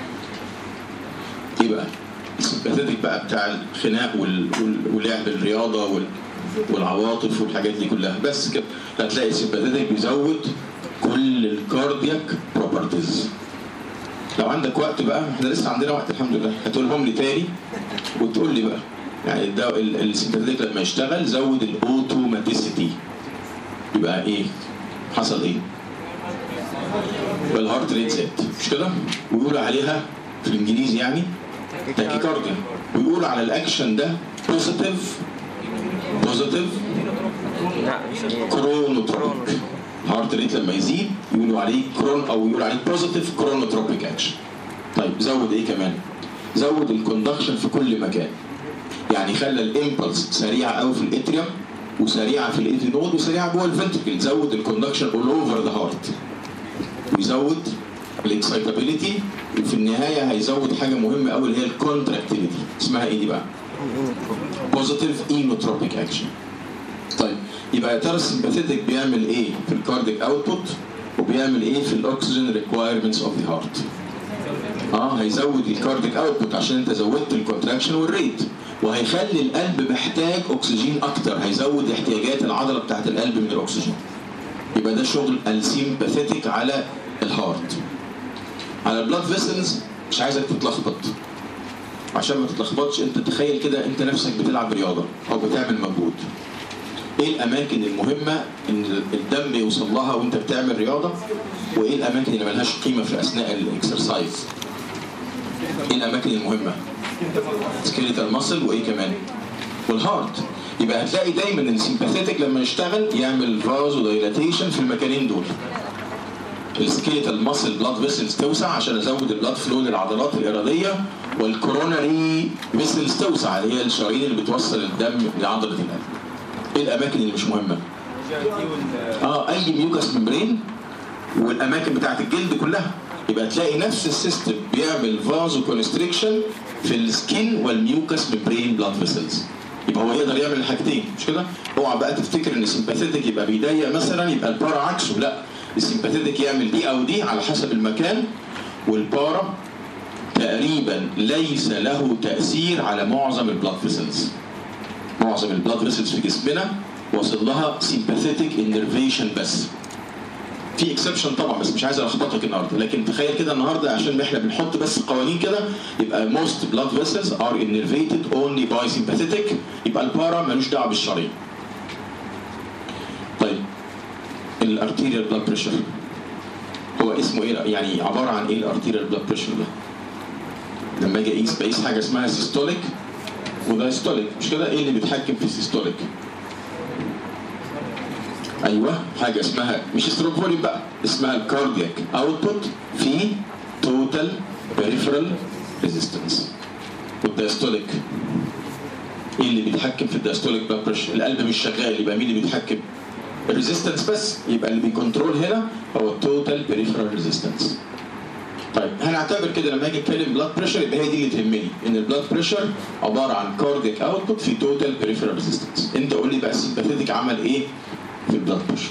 ايه بقى السمباثيتك بقى بتاع الخناق وال... وال... ولعب الرياضه وال... والعواطف والحاجات دي كلها بس كده هتلاقي السمباثيتك بيزود كل الكاردياك بروبرتيز لو عندك وقت بقى احنا لسه عندنا وقت الحمد لله هتقولهم لي تاني وتقول لي بقى يعني ده السمباثيتك لما يشتغل زود الاوتوماتيسيتي يبقى ايه حصل ايه يبقى الهارت ريت زاد مش كده ويقولوا عليها في الانجليزي يعني تاكيكارديا ويقولوا على الاكشن ده بوزيتيف بوزيتيف لا مش ايه كرونوتروبيك الهارت ريت لما يزيد يقولوا عليه كرون او يقولوا عليه بوزيتيف كرونوتروبيك اكشن طيب زود ايه كمان زود الكوندكشن في كل مكان يعني خلى الامبلس سريعه قوي في الاتريوم وسريعه في الايثي نود وسريعه جوه الفنتركل زود الكوندكشن اول اوفر ذا هارت ويزود الاكسايتابيليتي وفي النهايه هيزود حاجه مهمه قوي اللي هي الكونتراكتيفيتي اسمها ايه دي بقى؟ بوزيتيف اينوتروبيك اكشن طيب يبقى يا ترى السمباثيتك بيعمل ايه في الكارديك اوتبوت وبيعمل ايه في الاكسجين ريكوايرمنتس اوف ذا هارت اه هيزود الكارديك اوتبوت عشان انت زودت الكونتراكشن والريت وهيخلي القلب محتاج اكسجين اكتر هيزود احتياجات العضله بتاعت القلب من الاكسجين يبقى ده شغل السيمباثيتك على الهارت على البلاد فيسلز مش عايزك تتلخبط عشان ما تتلخبطش انت تخيل كده انت نفسك بتلعب رياضه او بتعمل مجهود ايه الاماكن المهمه ان الدم يوصل لها وانت بتعمل رياضه وايه الاماكن اللي ملهاش قيمه في اثناء الاكسرسايز ايه الاماكن المهمه سكيليتال ماسل وايه كمان والهارت يبقى هتلاقي دايما السيمباثيتك لما يشتغل يعمل فازو دايلاتيشن في المكانين دول السكيليتال ماسل بلاد فيسلز توسع عشان ازود البلاد فلو للعضلات الاراديه والكوروناري فيسلز توسع اللي هي الشرايين اللي بتوصل الدم لعضله القلب ايه الاماكن اللي مش مهمه اه اي ميوكس ممبرين والاماكن بتاعت الجلد كلها يبقى تلاقي نفس السيستم بيعمل فازو كونستريكشن في السكين والميوكس ممبرين بلاد فيسلز يبقى هو يقدر يعمل الحاجتين مش كده؟ اوعى بقى تفتكر ان السيمباثيتك يبقى بيضيق مثلا يبقى البارا عكسه لا السيمباثيتك يعمل دي او دي على حسب المكان والبارا تقريبا ليس له تاثير على معظم البلاد فيسلز معظم البلاد فيسلز في جسمنا واصل لها سيمباثيتك انرفيشن بس في اكسبشن طبعا بس مش عايز الخبطك النهارده لكن تخيل كده النهارده عشان احنا بنحط بس قوانين كده يبقى most blood vessels are innervated only by sympathetic يبقى البارا ملوش دعوه بالشرايين. طيب الارتيريال بلاد بريشر هو اسمه ايه يعني عباره عن ايه الارتيريال بلاد بريشر ده؟ لما اجي اقيس بقيس حاجه اسمها سيستوليك ودايستوليك مش كده ايه اللي بيتحكم في السيستوليك؟ ايوه حاجه اسمها مش ستروك فوليوم بقى اسمها الكاردياك اوتبوت في توتال بيريفرال ريزيستنس والدايستوليك ايه اللي بيتحكم في الدايستوليك بلاد بريشر القلب مش شغال يبقى مين اللي بيتحكم الريزيستنس بس يبقى اللي بيكنترول هنا هو التوتال بيريفرال ريزيستنس طيب هنعتبر كده لما اجي اتكلم بلاد بريشر يبقى هي دي اللي تهمني ان البلاد بريشر عباره عن كاردياك اوتبوت في توتال بيريفرال ريزيستنس انت قول لي بقى السيمباثيتك عمل ايه في البلاد بريشر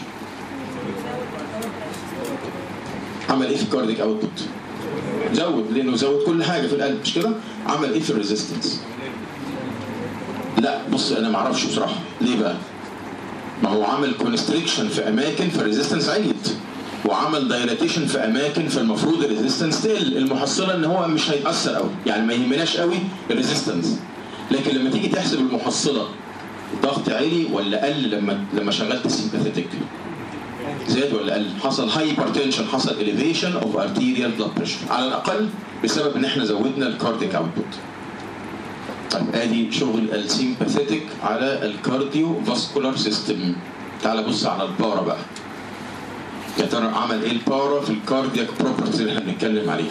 عمل ايه في الكارديك اوتبوت زود لانه زود كل حاجه في القلب مش كده عمل ايه في الريزيستنس لا بص انا ما اعرفش بصراحه ليه بقى ما هو عمل كونستريكشن في اماكن فالريزيستنس عليت وعمل دايلاتيشن في اماكن فالمفروض الريزيستنس تقل المحصله ان هو مش هيتاثر قوي يعني ما يهمناش قوي الريزيستنس لكن لما تيجي تحسب المحصله الضغط عالي ولا قل لما لما شغلت السيمباثيتك زاد ولا قل حصل هايبرتنشن حصل elevation اوف arterial blood pressure على الاقل بسبب ان احنا زودنا الكارديك اوتبوت طيب ادي شغل السيمباثيتك على الكارديو فاسكولار سيستم تعال بص على البارا بقى يا ترى عمل ايه البارا في الكاردياك بروبرتيز اللي احنا بنتكلم عليها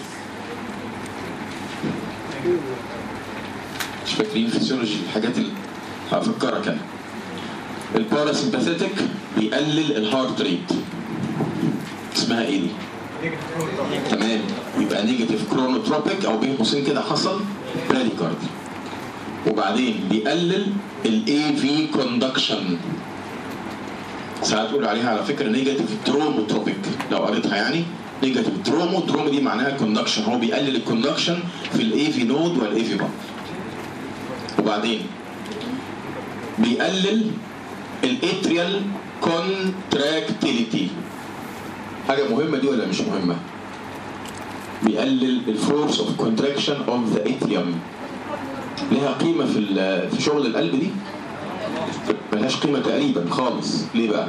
مش فاكرين فيسيولوجي الحاجات اللي هفكرك انا الباراسمباثيتك بيقلل الهارت ريت اسمها ايه دي؟ تمام يبقى نيجاتيف كرونوتروبيك او بين قوسين كده حصل براديكارد وبعدين بيقلل الاي في كوندكشن ساعات تقول عليها على فكره نيجاتيف تروموتروبيك لو قريتها يعني نيجاتيف ترومو ترومو دي معناها كوندكشن هو بيقلل الكوندكشن في الاي في نود والاي في بامب وبعدين بيقلل الاتريال كونتراكتيليتي حاجه مهمه دي ولا مش مهمه بيقلل الفورس اوف كونتراكشن اوف ذا اتريوم ليها قيمه في في شغل القلب دي ملهاش قيمه تقريبا خالص ليه بقى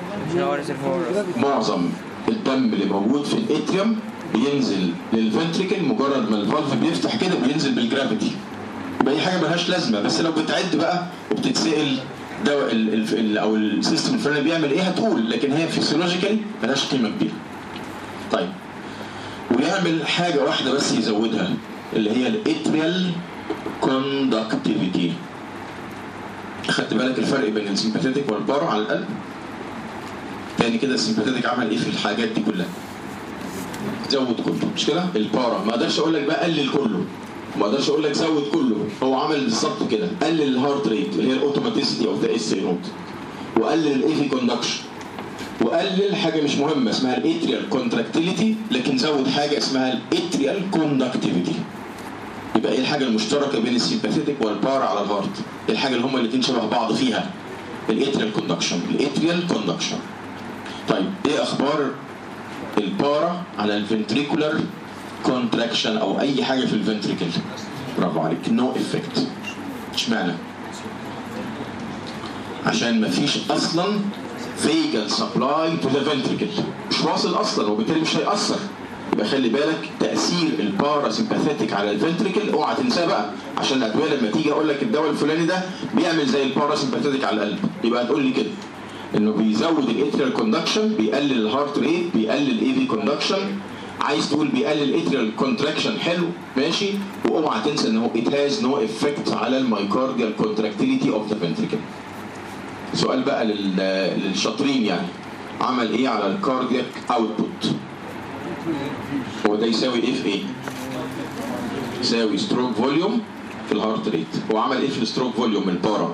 معظم الدم اللي موجود في الاتريوم بينزل للفنتريكل مجرد ما الفالف بيفتح كده بينزل بالجرافيتي يبقى دي حاجه ملهاش لازمه بس لو بتعد بقى وبتتسال دواء ال ال ال او السيستم الفلاني بيعمل ايه هتقول لكن هي فيسيولوجيكالي ملهاش قيمه كبيره. طيب ويعمل حاجه واحده بس يزودها اللي هي الاتريال كوندكتيفيتي. اخدت بالك الفرق بين السيمباثيتك والبارا على القلب؟ تاني كده السيمباثيتك عمل ايه في الحاجات دي كلها؟ زود كله مش كده؟ البارا ما اقدرش اقول لك بقى قلل كله ما اقدرش اقول لك زود كله هو عمل بالظبط كده قلل الهارت ريت اللي هي الاوتوماتيسيتي اوف ذا اس نوت وقلل الاي في كوندكشن وقلل حاجه مش مهمه اسمها الاتريال كونتراكتيليتي لكن زود حاجه اسمها الاتريال كوندكتيفيتي يبقى ايه الحاجه المشتركه بين السيمباثيتك والبارا على الهارت ايه الحاجه اللي هما الاثنين شبه بعض فيها الاتريال كوندكشن الاتريال كوندكشن طيب ايه اخبار البارا على الفنتريكولار كونتراكشن او اي حاجه في الفنتريكل برافو عليك نو افكت اشمعنى عشان مفيش اصلا فيجل سبلاي تو ذا فنتريكل مش واصل اصلا وبالتالي مش هيأثر يبقى خلي بالك تأثير الباراسمباثيتك على الفنتريكل اوعى تنساه بقى عشان الادويه لما تيجي اقول لك الدواء الفلاني ده بيعمل زي الباراسمباثيتك على القلب يبقى هتقول لي كده انه بيزود الاتريال كوندكشن بيقلل الهارت ريت بيقلل الاي في كوندكشن عايز تقول بيقلل الاتريال كونتراكشن حلو ماشي واوعى تنسى ان هو ات هاز نو افكت على المايكارديال كونتراكتيليتي اوف ذا فنتريكل سؤال بقى لل- للشاطرين يعني عمل ايه على الكاردياك اوتبوت هو ده يساوي ايه في ايه يساوي ستروك فوليوم في الهارت ريت هو عمل ايه في الستروك فوليوم البارا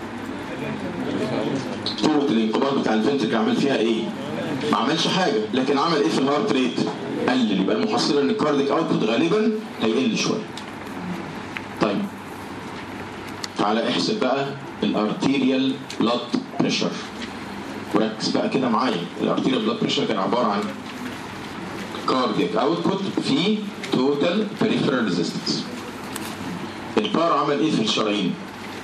قوة الانقباض بتاع الفنتريكل عمل فيها ايه؟ ما عملش حاجة لكن عمل ايه في الهارت ريت؟ قلل يبقى المحصلة ان الكارديك اوتبوت غالبا هيقل شوية. طيب تعالى احسب بقى الارتيريال بلاد بريشر وركز بقى كده معايا الارتيريال بلاد بريشر كان عبارة عن كاردياك اوتبوت في توتال بريفرال ريزيستنس البار عمل ايه في الشرايين؟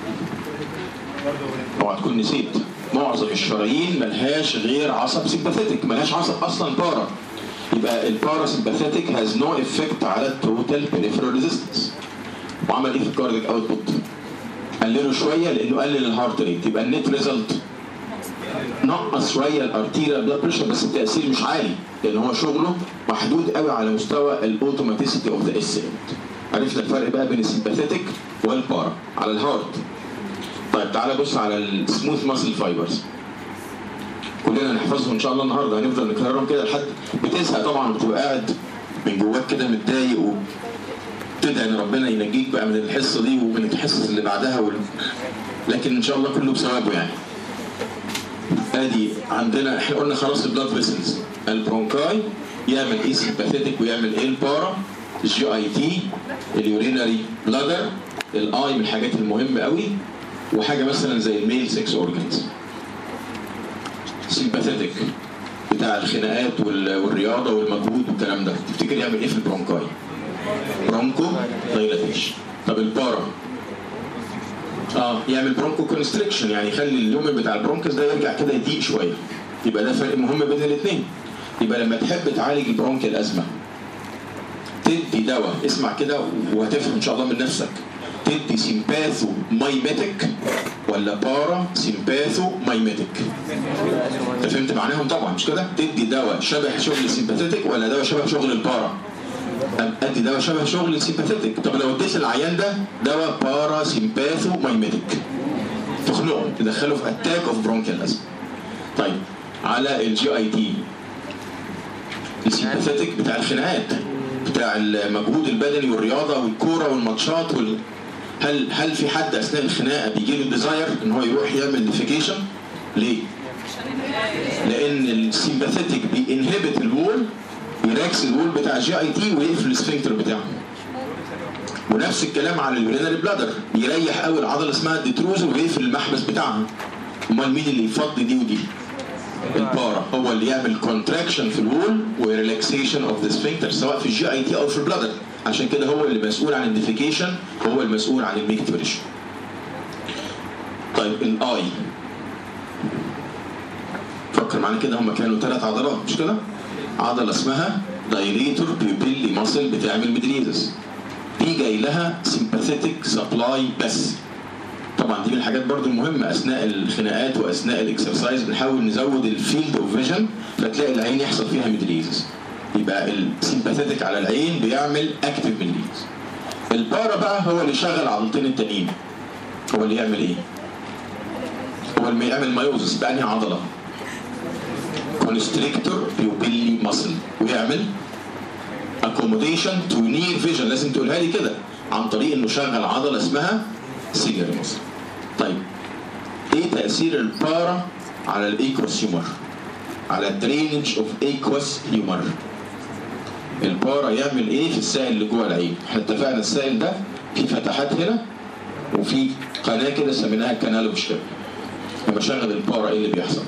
اوعى تكون نسيت معظم الشرايين ملهاش غير عصب سيمباثيتك ملهاش عصب اصلا بارا يبقى البارا سيمباثيتك هاز نو افكت على التوتال بريفرال ريزيستنس وعمل ايه في الكارديك اوتبوت قلله شويه لانه قلل الهارت ريت يبقى النت ريزلت نقص شويه الارتيريال بلاد بريشر بس التاثير مش عالي لان هو شغله محدود قوي على مستوى الاوتوماتيسيتي اوف ذا اس عرفنا الفرق بقى بين السيمباثيتك والبارا على الهارت طيب تعالى بص على السموث ماسل فايبرز كلنا نحفظهم ان شاء الله النهارده هنفضل نكررهم كده لحد بتزهق طبعا بتبقى قاعد من جواك كده متضايق وتدعي ان ربنا ينجيك بقى من الحصه دي ومن الحصص اللي بعدها وال... لكن ان شاء الله كله بثوابه يعني ادي عندنا احنا قلنا خلاص البلاد فيسلز البرونكاي يعمل ايه سيمباثيتك ويعمل ايه البارا الجي اي تي اليورينري بلادر الاي من الحاجات المهمه قوي وحاجه مثلا زي الميل 6 اورجنز سيمباثيتك بتاع الخناقات وال- والرياضه والمجهود والكلام ده تفتكر يعمل ايه في البرونكاي برونكو دايلاتيشن طب البارا اه يعمل برونكو كونستريكشن يعني يخلي اليومن بتاع البرونكس ده يرجع كده يضيق شويه يبقى ده فرق مهم بين الاثنين يبقى لما تحب تعالج البرونك الازمه تدي دواء اسمع كده وهتفهم ان شاء الله من نفسك تدي سيمباثو مايميتك ولا بارا سيمباثو مايميتك انت فهمت معناهم طبعا مش كده تدي دواء شبه شغل السيمباثيتك ولا دواء شبه شغل البارا ادي دواء شبه شغل السيمباثيتك طب لو اديت العيان ده دواء بارا سيمباثو مايميتك تخنقه تدخله في اتاك اوف برونكيال ازمه طيب على الجي اي تي السيمباثيتك بتاع الخناقات بتاع المجهود البدني والرياضه والكوره والماتشات وال... هل هل في حد اثناء الخناقه بيجي له ديزاير ان هو يروح يعمل ديفيكيشن؟ ليه؟ لان السيمباثيتك بينهبت الوول يراكس الوول بتاع الجي اي تي ويقفل السفنكتر بتاعه ونفس الكلام على اليورينري بلادر يريح قوي العضله اسمها الديتروز ويقفل المحبس بتاعها امال مين اللي يفضي دي ودي؟ البارا هو اللي يعمل كونتراكشن في الوول وريلاكسيشن اوف ذا سفنكتر سواء في الجي اي تي او في البلادر عشان كده هو اللي مسؤول عن الديفيكيشن وهو المسؤول عن الميكتوريشن طيب الاي فكر معانا كده هم كانوا ثلاث عضلات مش كده؟ عضله اسمها دايليتور بيبيلي ماسل بتعمل ميدريزس دي جاي لها سيمباثيتك سبلاي بس طبعا دي من الحاجات برضو المهمة أثناء الخناقات وأثناء الإكسرسايز بنحاول نزود الفيلد أوف فيجن فتلاقي العين يحصل فيها ميدليزس يبقى السيمباثيتك على العين بيعمل اكتف ميدليز البارا بقى هو اللي يشغل عضلتين التانيين هو اللي يعمل ايه؟ هو اللي يعمل مايوزس بأنهي عضلة؟ كونستريكتور بيوبيلي ماسل ويعمل accommodation to near vision لازم تقولها لي كده عن طريق انه شغل عضله اسمها سيجاري ماسل طيب ايه تاثير البارا على الايكوسيومر على الدرينج اوف ايكوس هيومر البارا يعمل ايه في السائل اللي جوه العين احنا اتفقنا السائل ده في فتحات هنا وفي قناه كده سميناها الكنال اوف لما شغل البارا ايه اللي بيحصل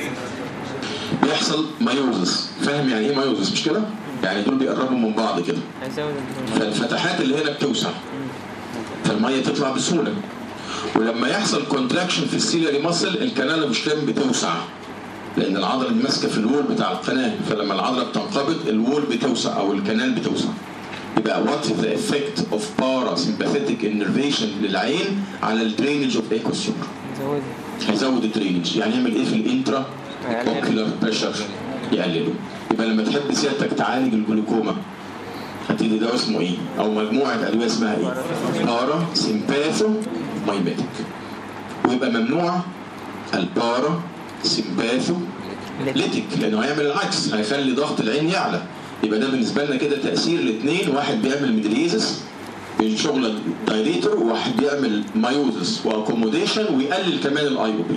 بيحصل مايوزس فاهم يعني ايه مايوزس مش كده يعني دول بيقربوا من بعض كده هيزود الدهون فالفتحات اللي هنا بتوسع فالميه تطلع بسهوله ولما يحصل كونتراكشن في السيلري ماسل الكنال مش بتوسع لان العضله اللي ماسكه في الوول بتاع القناه فلما العضله بتنقبض الوول بتوسع او الكنال بتوسع يبقى وات ذا افكت اوف parasympathetic innervation للعين على الدرينج اوف ايكوسيوم يزود هيزود الدرينج يعني يعمل ايه في الانترا هيقلل. اوكيولار بريشر يقلله يبقى لما تحب سيادتك تعالج الجلوكوما هتدي دواء اسمه ايه او مجموعه ادويه اسمها ايه بارا سيمباثو مايميتك ويبقى ممنوع البارا سيمباثو ليتك لانه هيعمل العكس هيخلي ضغط العين يعلى يبقى ده بالنسبه لنا كده تاثير الاثنين واحد بيعمل ميدليزس شغل دايريتور وواحد بيعمل مايوزس واكوموديشن ويقلل كمان الاي او بي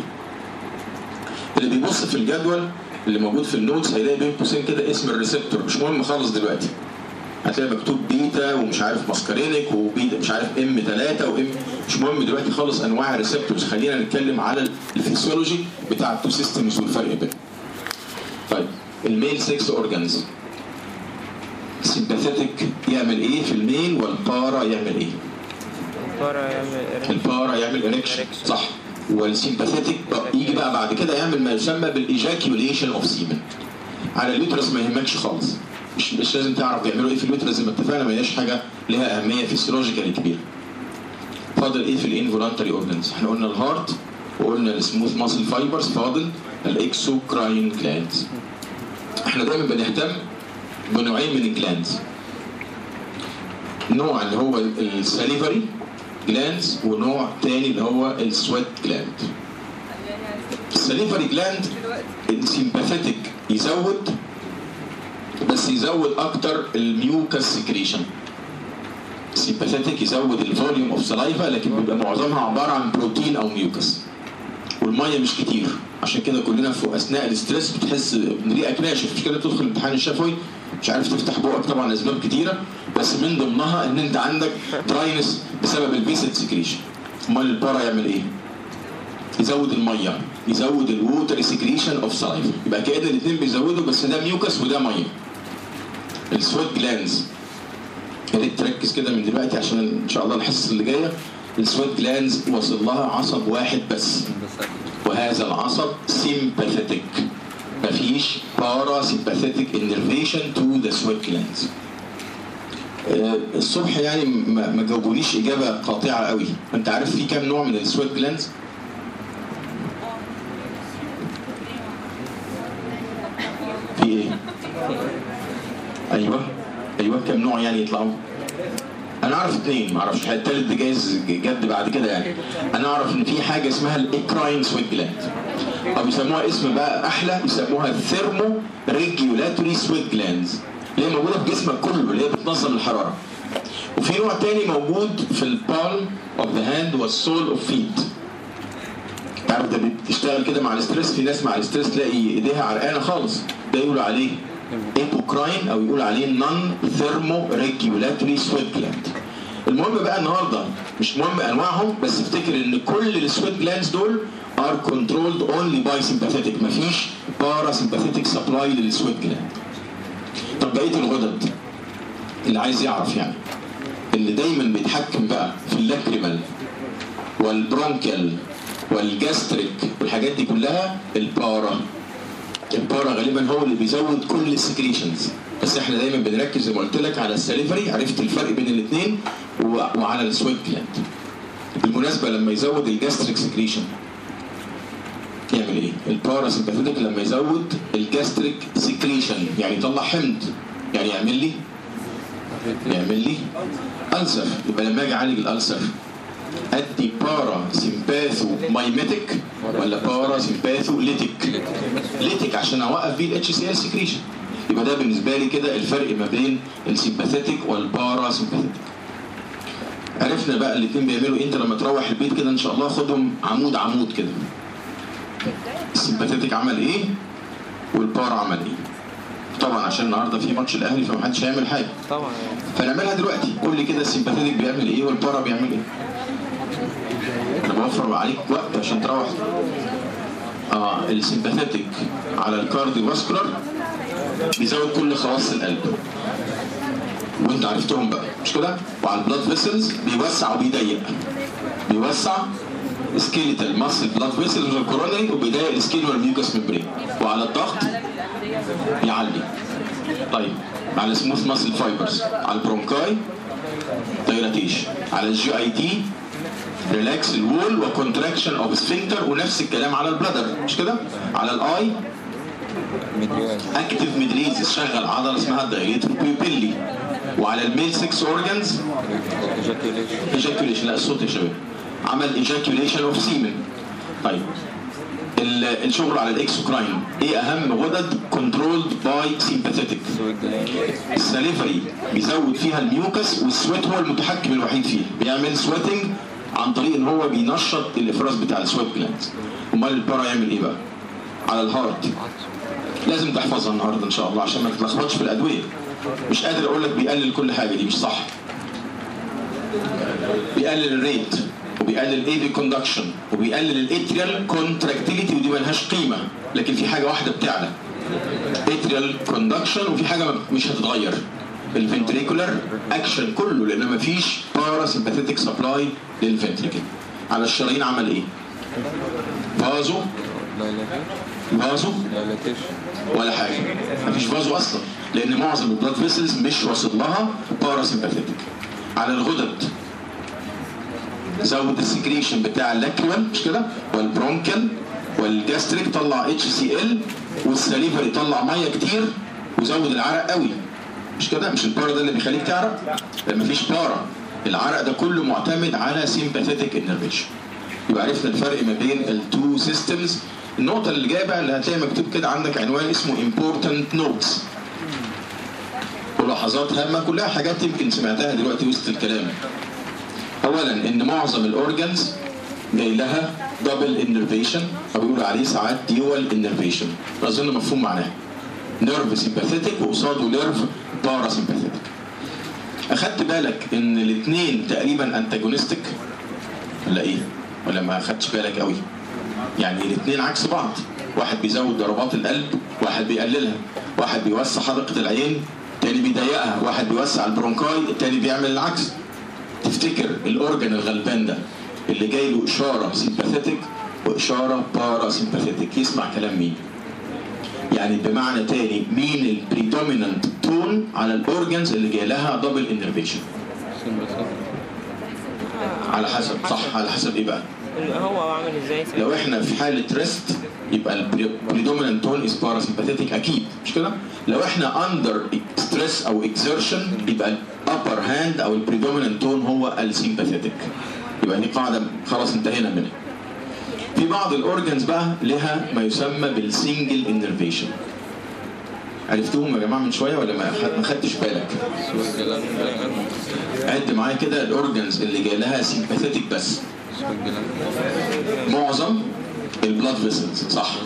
اللي بيبص في الجدول اللي موجود في النوتس هيلاقي بين قوسين كده اسم الريسبتور مش مهم خالص دلوقتي هتلاقي مكتوب بيتا ومش عارف ماسكارينيك وبيتا مش عارف ام 3 وام مش مهم دلوقتي خالص انواع الريسبتورز خلينا نتكلم على الفسيولوجي بتاع التو سيستمز والفرق بينهم. طيب الميل 6 اورجانز السيمباثيتك يعمل ايه في الميل والبارا يعمل ايه؟ البارا يعمل البارا يعمل اريكشن Erection. صح والسيمباثيتك بقى- يجي بقى بعد كده يعمل ما يسمى بالايجاكيوليشن اوف سيمن على اليوترس ما يهمكش خالص مش مش لازم تعرف بيعملوا ايه في اليوترس زي ما اتفقنا ما هياش حاجه لها اهميه فيسيولوجيكالي كبيره فاضل ايه في الانفولانتري اورجنز احنا قلنا الهارت وقلنا السموث ماسل فايبرز فاضل الاكسوكراين جلاندز احنا دايما بنهتم بنوعين من الجلاندز نوع اللي هو الساليفري جلاندز ونوع تاني اللي هو السويت جلاند الساليفري جلاند السيمباثيتك يزود بس يزود اكتر الميوكس سكريشن السيمباثيتك يزود الفوليوم اوف سلايفا لكن بيبقى معظمها عباره عن بروتين او ميوكس والميه مش كتير عشان كده كلنا في اثناء الاستريس بتحس ان ريقك ناشف مش كده بتدخل الامتحان الشفوي مش عارف تفتح بقك طبعا لاسباب كتيره بس من ضمنها ان انت عندك دراينس بسبب البيسل سكريشن امال البارا يعمل ايه؟ يزود الميه يزود الووتر سكريشن اوف سلايفا يبقى كده الاثنين بيزودوا بس ده ميوكس وده ميه السويت جلانز يا ريت تركز كده من دلوقتي عشان ان شاء الله الحصه اللي جايه السويت جلانز وصل لها عصب واحد بس وهذا العصب سيمباثيتك مفيش بارا سيمباثيتك انرفيشن تو ذا سويت جلانز الصبح يعني ما ما جاوبونيش اجابه قاطعه قوي انت عارف في كام نوع من السويت جلانز في ايه ايوه ايوه كام نوع يعني يطلعوا انا اعرف اثنين ما اعرفش الثالث ده جايز جد بعد كده يعني انا اعرف ان في حاجه اسمها الاكراين سويت جلاند او بيسموها اسم بقى احلى يسموها ثيرمو ريجولاتوري سويت جلاندز اللي هي موجوده في جسمك كله اللي هي بتنظم الحراره وفي نوع تاني موجود في البالم اوف ذا هاند والسول اوف فيت تعرف ده بتشتغل كده مع الاستريس في ناس مع الاستريس تلاقي ايديها عرقانه خالص ده يقولوا عليه ايبوكراين او يقول عليه نون ثيرمو ريجولاتوري سويت جلاند المهم بقى النهارده مش مهم انواعهم بس افتكر ان كل السويت جلاندز دول ار كنترولد اونلي باي سمباثيتك مفيش بارا سمباثيتك سبلاي للسويت جلاند طب بقيه الغدد اللي عايز يعرف يعني اللي دايما بيتحكم بقى في اللاكريمال والبرونكيال والجاستريك والحاجات دي كلها البارا البارا غالبا هو اللي بيزود كل السكريشنز بس احنا دايما بنركز زي ما قلت لك على السليفري عرفت الفرق بين الاثنين وعلى السويت جلاند بالمناسبه لما يزود الجاستريك سكريشن يعمل ايه؟ البارا سمباثيتك لما يزود الجاستريك سكريشن يعني يطلع حمض يعني يعمل لي يعمل لي ألسر يبقى لما اجي اعالج الألسر ادي بارا سيمباثو مايميتك ولا بارا سيمباثو ليتك ليتك عشان اوقف بيه الاتش سي ال سكريشن يبقى ده بالنسبه لي كده الفرق ما بين السيمباثيتك والبارا سيمباثيتك عرفنا بقى الاثنين بيعملوا ايه انت لما تروح البيت كده ان شاء الله خدهم عمود عمود كده السيمباثيتك عمل ايه والبار عمل ايه طبعا عشان النهارده في ماتش الاهلي فمحدش هيعمل حاجه طبعا يعني فنعملها دلوقتي قول لي كده السيمباثيتك بيعمل ايه والبارا بيعمل ايه انا بوفر عليك وقت عشان تروح اه السيمباثيتك على الكارديو فاسكولار بيزود كل خواص القلب وانت عرفتهم بقى مش كده وعلى البلاد فيسلز بيوسع وبيضيق بيوسع سكيليتال ماسل بلاد فيسلز والكورونري وبيضيق السكين والميوكس ميمبرين وعلى الضغط يعلي طيب على السموث ماسل فايبرز على البرونكاي دايلاتيشن على الجي اي تي ريلاكس الوول وكونتراكشن اوف سفنكتر ونفس الكلام على البلادر مش كده على الاي اكتف ميدريز شغل عضله اسمها الدايليتور بيبيلي وعلى الميل 6 اورجانز ايجاكيوليشن لا الصوت يا شباب عمل ايجاكيوليشن اوف سيمن طيب ال- الشغل على الاكسوكراين ايه اهم غدد كنترولد باي سيمباثيتك الساليفري بيزود فيها الميوكس والسويت هو المتحكم الوحيد فيه بيعمل سويتنج عن طريق ان هو بينشط الافراز بتاع السويت جلاندز امال البارا يعمل ايه بقى على الهارت لازم تحفظها النهارده ان شاء الله عشان ما تتلخبطش في الادويه مش قادر اقول لك بيقلل كل حاجه دي مش صح بيقلل الريت وبيقلل الايفي كوندكشن وبيقلل الاتريال كونتراكتيليتي ودي ملهاش قيمه لكن في حاجه واحده بتعلى اتريال كوندكشن وفي حاجه مش هتتغير الفنتريكولار اكشن كله لان مفيش بارا سمباثيتك سبلاي للفنتريكل على الشرايين عمل ايه؟ فازو فازو ولا حاجه مفيش فازو اصلا لان معظم البلاد فيسلز مش واصل لها باراسمباثيتك على الغدد زود السكريشن بتاع اللاكريمال مش كده والبرونكال والجاستريك طلع اتش سي ال والسليفر يطلع ميه كتير وزود العرق قوي مش كده مش البارا ده اللي بيخليك تعرق لا مفيش بارا العرق ده كله معتمد على سيمباثيتك انرفيشن يبقى عرفنا الفرق ما بين التو سيستمز النقطة اللي جاية بقى اللي هتلاقي مكتوب كده عندك عنوان اسمه important notes ملاحظات هامة كلها حاجات يمكن سمعتها دلوقتي وسط الكلام أولا إن معظم الأورجنز جاي لها دبل انرفيشن أو بيقولوا عليه ساعات ديوال انرفيشن أظن مفهوم معناها نيرف سيمباثيتك وقصاده نيرف بارا سيمباثيتك أخدت بالك إن الاثنين تقريبا انتاجونستك ولا إيه؟ ولا ما أخدتش بالك قوي؟ يعني الاثنين عكس بعض واحد بيزود ضربات القلب واحد بيقللها واحد بيوسع حدقة العين التاني بيضيقها واحد بيوسع البرونكاي التاني بيعمل العكس تفتكر الاورجن الغلبان ده اللي جاي له اشاره سيمباثيتك واشاره بارا سيمباثيتك يسمع كلام مين يعني بمعنى تاني مين البريدومينانت تون على الاورجنز اللي جاي لها دبل انرفيشن على حسب صح على حسب ايه بقى هو عامل ازاي لو احنا في حاله ريست يبقى البريدومينانت تون از باراسمباثيتك اكيد مش كده؟ لو احنا اندر ستريس او اكزertion يبقى الابر هاند او البريدومينانت تون هو السيمباثيتك يبقى دي قاعده خلاص انتهينا منها. في بعض الاورجنز بقى لها ما يسمى بالسنجل انرفيشن. عرفتوهم يا جماعه من شويه ولا ما خد- ما خدتش بالك؟ عد معايا كده الاورجنز اللي جاي لها سيمباثيتك بس. معظم البلاد فيسلز صح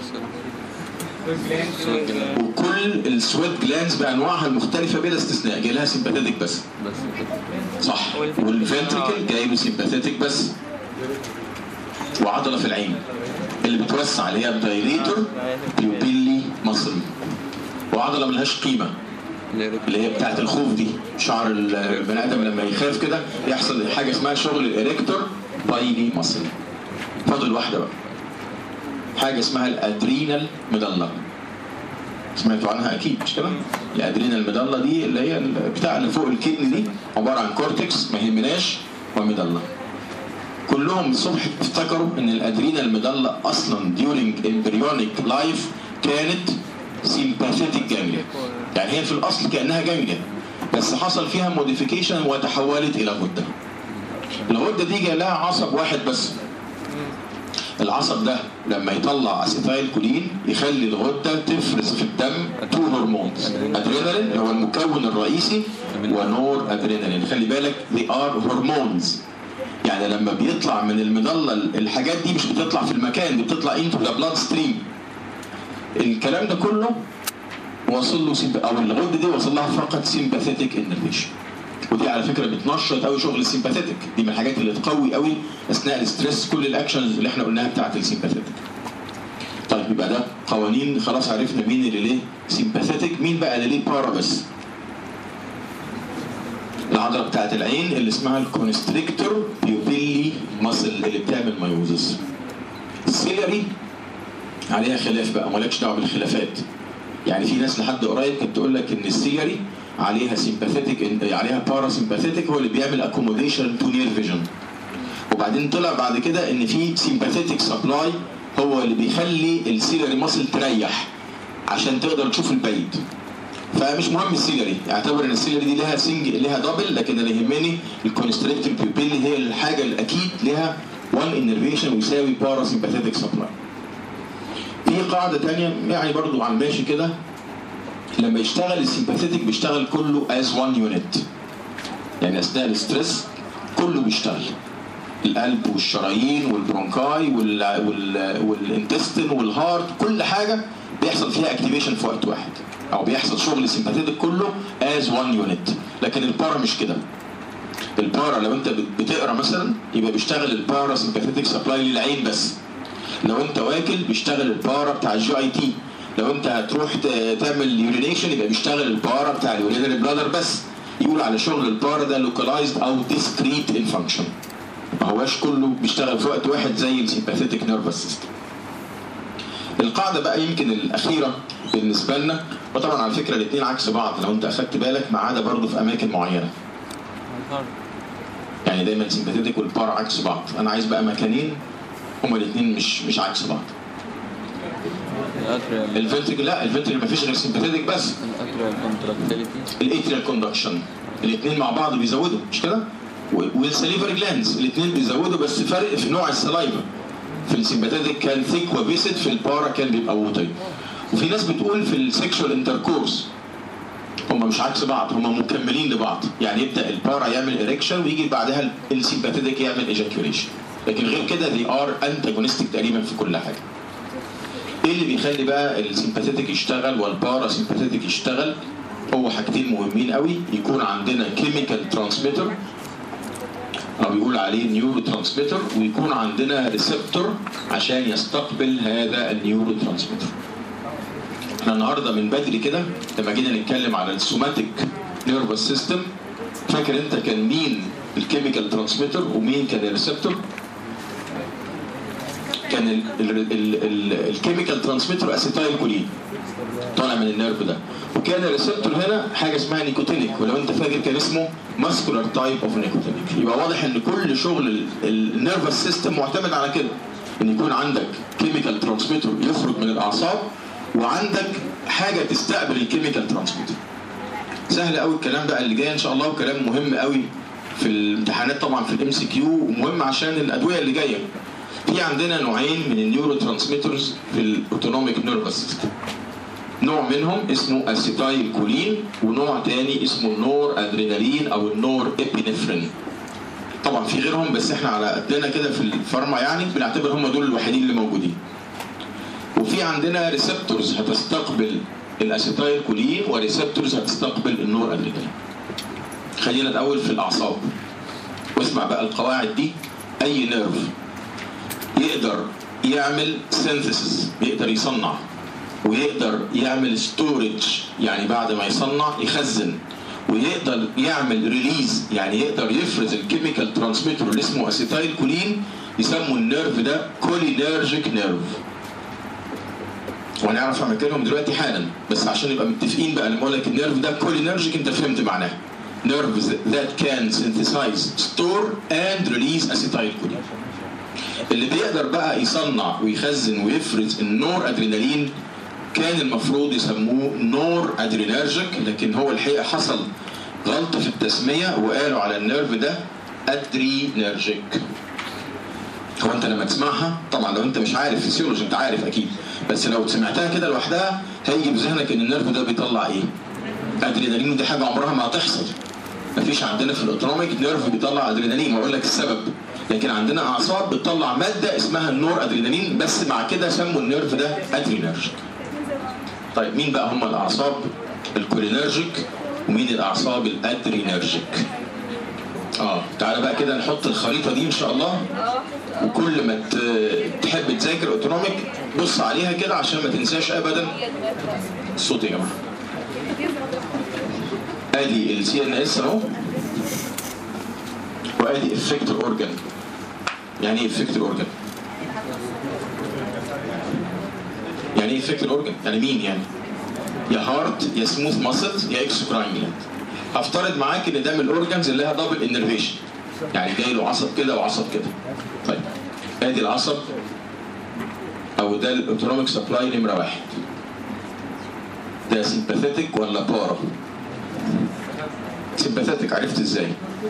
وكل السويت جلانز بانواعها المختلفه بلا استثناء جاي لها سيمباثيتك بس صح والفنتريكل جاي له سيمباثيتك بس وعضله في العين اللي بتوسع اللي هي الدايليتور بيوبيلي مصل وعضله ملهاش قيمه اللي هي بتاعت الخوف دي شعر البني ادم لما يخاف كده يحصل حاجه اسمها شغل الاريكتور بايلي مصل فاضل واحده بقى حاجه اسمها الادرينال مدلة سمعتوا عنها اكيد مش كده؟ الادرينال مدلة دي اللي هي بتاع اللي فوق الكدني دي عباره عن كورتكس ما يهمناش ومدلة كلهم الصبح افتكروا ان الادرينال مدلة اصلا during embryonic life كانت sympathetic جانجليا يعني هي في الاصل كانها جانجليا بس حصل فيها موديفيكيشن وتحولت الى غده الغده دي جاي لها عصب واحد بس العصب ده لما يطلع اسيتايل كولين يخلي الغده تفرز في الدم تو هرمونز ادرينالين اللي هو المكون الرئيسي ونور ادرينالين خلي بالك they are hormones يعني لما بيطلع من المظله الحاجات دي مش بتطلع في المكان دي بتطلع into the blood stream الكلام ده كله واصل له سيمب... او الغده دي واصل لها فقط سيمباثيتك انرفيشن ودي على فكره بتنشط قوي شغل السيمباثيتك دي من الحاجات اللي تقوي قوي اثناء الاستريس كل الاكشنز اللي احنا قلناها بتاعت السيمباثيتك طيب يبقى ده قوانين خلاص عرفنا مين اللي ليه سيمباثيتك مين بقى اللي ليه بارا بس العضله بتاعت العين اللي اسمها الكونستريكتور بيوبيلي ماسل اللي بتعمل مايوزس السيلري عليها خلاف بقى مالكش دعوه بالخلافات يعني في ناس لحد قريب كانت تقول لك ان السيلري عليها سيمباثيتك عليها بارا سيمباثيتك هو اللي بيعمل اكوموديشن تو نير فيجن وبعدين طلع بعد كده ان في سيمباثيتك سبلاي هو اللي بيخلي السيلري ماسل تريح عشان تقدر تشوف البعيد فمش مهم السيلري اعتبر ان السيلري دي لها سنج لها دبل لكن اللي يهمني الكونستريكتور بيبيل هي الحاجه الاكيد لها 1 انرفيشن ويساوي بارا سيمباثيتك سبلاي في قاعده ثانيه يعني برضو على الماشي كده لما يشتغل السيمباثيتك بيشتغل كله از 1 يونت يعني اثناء الاسترس كله بيشتغل القلب والشرايين والبرونكاي وال وال والانتستين والهارت كل حاجه بيحصل فيها اكتيفيشن في وقت واحد او بيحصل شغل السيمباثيتك كله از 1 يونت لكن البارا مش كده البارا لو انت بتقرا مثلا يبقى بيشتغل البارا سيمباثيتك سبلاي للعين بس لو انت واكل بيشتغل البارا بتاع الجي اي تي لو انت هتروح تعمل يورينيشن يبقى بيشتغل البارا بتاع اليورينري بلادر بس يقول على شغل البارا ده لوكالايزد او ديسكريت ان فانكشن ما هواش كله بيشتغل في وقت واحد زي السيمباثيتك نيرفس سيستم القاعده بقى يمكن الاخيره بالنسبه لنا وطبعا على فكره الاثنين عكس بعض لو انت اخدت بالك ما عدا برضه في اماكن معينه يعني دايما السيمباثيتك والبارا عكس بعض انا عايز بقى مكانين هما الاثنين مش مش عكس بعض الفنتريكل لا الفنتريكل ما فيش غير سيمباثيتك بس الاتريال كونتراكتيليتي الاتريال كوندكشن الاثنين مع بعض بيزودوا مش كده والسليفري جلاندز الاثنين بيزودوا بس فرق في نوع السلايفا في السيمباثيتك كان ثيك وفيسد في البارا كان بيبقى ووتري وفي ناس بتقول في السكشوال انتركورس هم مش عكس بعض هم مكملين لبعض يعني يبدا البارا يعمل اريكشن ويجي بعدها السيمباثيتك يعمل ايجاكيوليشن لكن غير كده they are antagonistic تقريبا في كل حاجه ايه اللي بيخلي بقى السيمباثيتك يشتغل والبارا سيمباثيتك يشتغل هو حاجتين مهمين قوي يكون عندنا كيميكال ترانسميتر او يقول عليه نيورو ترانسميتر ويكون عندنا ريسبتور عشان يستقبل هذا النيورو ترانسميتر احنا النهارده من بدري كده لما جينا نتكلم على السوماتيك نيرفس سيستم فاكر انت كان مين الكيميكال ترانسميتر ومين كان الريسبتور كان الكيميكال ترانسميتر اسيتايل كولين طالع من النيرف ده وكان الريسبتور هنا حاجه اسمها نيكوتينيك ولو انت فاكر كان اسمه ماسكولار تايب اوف نيكوتينيك يبقى واضح ان كل شغل النيرفس سيستم معتمد على كده ان يكون عندك كيميكال ترانسميتر يخرج من الاعصاب وعندك حاجه تستقبل الكيميكال ترانسميتر سهل قوي الكلام بقى اللي جاي ان شاء الله وكلام مهم قوي في الامتحانات طبعا في الام سي كيو ومهم عشان الادويه اللي جايه في عندنا نوعين من النيورو ترانسميترز في الاوتونوميك نيرفس سيستم نوع منهم اسمه اسيتايل كولين ونوع تاني اسمه النور ادرينالين او النور ابينفرين طبعا في غيرهم بس احنا على قدنا كده في الفارما يعني بنعتبر هم دول الوحيدين اللي موجودين وفي عندنا ريسبتورز هتستقبل الاسيتايل كولين وريسبتورز هتستقبل النور ادرينالين خلينا الاول في الاعصاب واسمع بقى القواعد دي اي نيرف يقدر يعمل سينثيسيس يقدر يصنع ويقدر يعمل ستورج يعني بعد ما يصنع يخزن ويقدر يعمل ريليز يعني يقدر يفرز الكيميكال ترانسميتر اللي اسمه اسيتايل كولين يسموا النيرف ده كولينرجيك نيرف وهنعرف اماكنهم دلوقتي حالا بس عشان نبقى متفقين بقى لما اقول لك النيرف ده كولينرجيك انت فهمت معناه nerves that can synthesize store and release acetylcholine اللي بيقدر بقى يصنع ويخزن ويفرز النور ادرينالين كان المفروض يسموه نور ادرينرجيك لكن هو الحقيقه حصل غلطه في التسميه وقالوا على النيرف ده ادرينرجيك هو انت لما تسمعها طبعا لو انت مش عارف فيسيولوجي انت عارف اكيد بس لو سمعتها كده لوحدها هيجي في ذهنك ان النيرف ده بيطلع ايه؟ ادرينالين ودي حاجه عمرها ما هتحصل مفيش عندنا في الاوتونوميك نيرف بيطلع ادرينالين واقول لك السبب لكن عندنا اعصاب بتطلع ماده اسمها النور ادرينالين بس مع كده سموا النيرف ده ادرينرجيك طيب مين بقى هم الاعصاب الكولينرجيك ومين الاعصاب الادرينرجيك اه تعالى بقى كده نحط الخريطه دي ان شاء الله وكل ما ت- تحب تذاكر اوتونوميك بص عليها كده عشان ما تنساش ابدا الصوت يا جماعه ادي السي ان اس اهو وادي افكتور اورجان يعني ايه افكتور اورجان يعني ايه افكتور اورجان يعني مين يعني يا هارت يا سموث ماسلز يا اكسوكراين جلاند هفترض معاك ان ده من الاورجانز اللي لها دبل انرفيشن يعني جاي له عصب كده وعصب كده طيب ادي العصب او ده الاوتونوميك سبلاي نمره واحد ده سيمباثيتك ولا بارا سيمباثيتك عرفت ازاي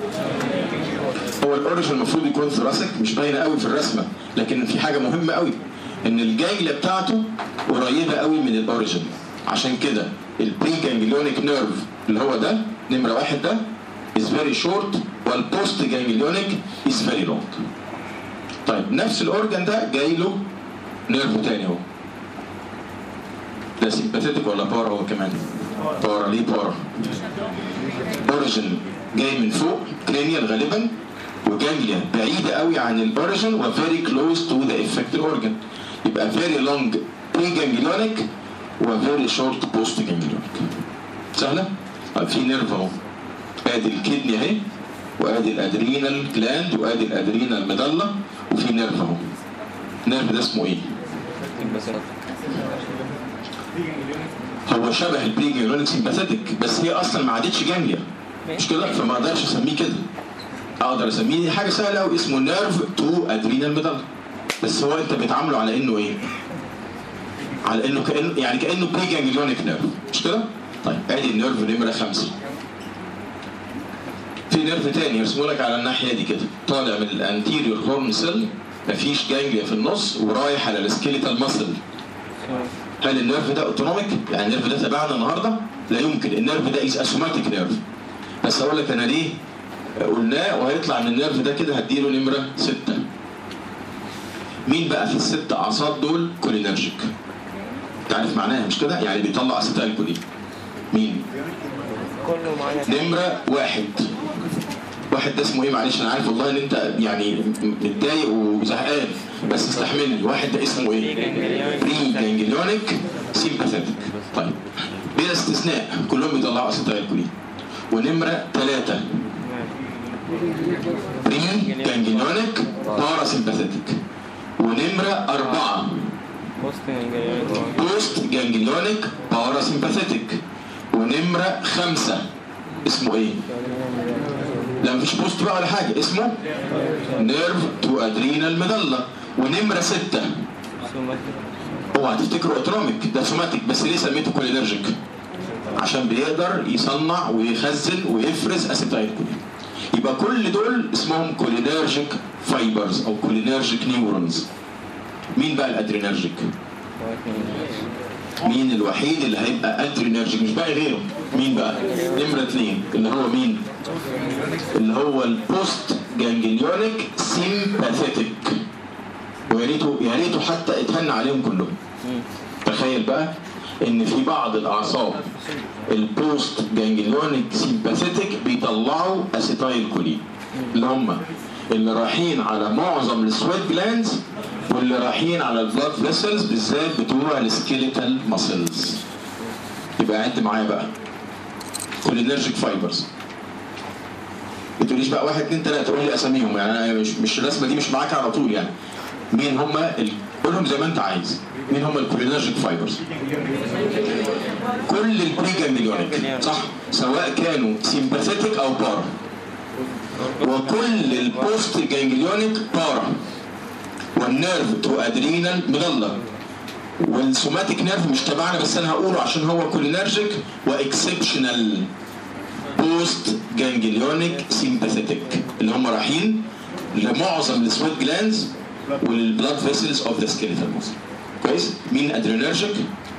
هو الاوريجن المفروض يكون ثراسك مش باينه قوي في الرسمه لكن في حاجه مهمه قوي ان الجايله بتاعته قريبه قوي من الاوريجن عشان كده البري جانجليونيك نيرف اللي هو ده نمره واحد ده is very short والبوست جانجليونيك is very long طيب نفس الاورجن ده جاي له نيرف تاني اهو ده سيمباثيتك ولا بارا هو كمان بارا ليه بارا اوريجن جاي من فوق كرينيال غالبا وجانجليا بعيده قوي عن الاوريجن وفيري كلوز تو ذا افكتد اورجن يبقى فيري لونج بري جانجليونيك وفيري شورت بوست جانجليونيك سهله؟ طيب في نيرف اهو ادي الكدني اهي وادي الادرينال جلاند وادي الادرينال ميدالا وفي نيرف اهو النيرف ده اسمه ايه؟ هو شبه البري جانجليونيك سيمباثيتك بس هي اصلا ما عادتش جانجليا مش كده فما اقدرش اسميه كده اقدر اسميه دي حاجه سهله قوي اسمه نيرف تو ادرينال ميدالا بس هو انت بتعامله على انه ايه؟ على انه كانه يعني كانه بري جانجليونيك نيرف مش كده؟ طيب ادي النيرف نمره خمسه في نيرف تاني يرسمه لك على الناحيه دي كده طالع من الانتيريور هورن سيل مفيش جانجليا في النص ورايح على السكيليتال ماسل هل النيرف ده اوتونوميك؟ يعني النيرف ده تبعنا النهارده؟ لا يمكن النيرف ده از اسوماتيك نيرف بس هقول لك انا ليه قلناه وهيطلع من النيرف ده كده هديله نمره سته مين بقى في الست اعصاب دول كولينرجيك؟ تعرف معناها مش كده؟ يعني بيطلع اسيتايل كولين مين؟ كله معايا نمرة واحد واحد ده اسمه ايه معلش انا عارف والله ان انت يعني متضايق وزهقان بس استحملني واحد ده اسمه ايه؟ بري جانجليونيك سيمباثيتك طيب بلا استثناء كلهم بيطلعوا اسيتايل كولين ونمرة ثلاثة بري جانجليونيك بارا سيمباثيتك ونمرة أربعة بوست جانجليونيك بوست جانجليونيك بارا سيمباثيتك ونمرة خمسة اسمه ايه؟ لا مفيش بوست بقى ولا حاجة اسمه نيرف تو ادرينال ميدالا ونمرة ستة اوعى تفتكروا اوتونوميك ده سوماتيك بس ليه سميته كولينرجيك؟ عشان بيقدر يصنع ويخزن ويفرز اسيتايل كولين يبقى كل دول اسمهم كولينرجيك فايبرز او كولينرجيك نيورونز مين بقى الادرينرجيك؟ مين الوحيد اللي هيبقى ادرينرجيك مش بقى غيره مين بقى نمرة اثنين اللي هو مين اللي هو البوست جانجليونيك سيمباثيتك ويا ريته يا ريته حتى اتهنى عليهم كلهم تخيل بقى ان في بعض الاعصاب البوست جانجليونيك سيمباثيتك بيطلعوا اسيتايل كولين اللي هم اللي رايحين على معظم السويت جلاندز واللي رايحين على البلاد فيسلز بالذات بتوع السكيليتال ماسلز يبقى عد معايا بقى كولينرجيك فايبرز ما تقوليش بقى واحد اتنين تلاته قول لي اساميهم يعني انا مش مش الرسمه دي مش معاك على طول يعني مين هم ال... قولهم زي ما انت عايز مين هم الكولينرجيك فايبرز كل البري جانجليونيك صح سواء كانوا سيمباثيتك او بارا وكل البوست جانجليونيك بارا والنيرف تو ادرينال مضله والسوماتيك نيرف مش تبعنا بس انا هقوله عشان هو كولينرجيك واكسبشنال بوست جانجليونيك سيمباثيتك اللي هم رايحين لمعظم السويت جلاندز والبلاد فيسلز اوف ذا سكيلتال ماسل كويس مين ادرينرجيك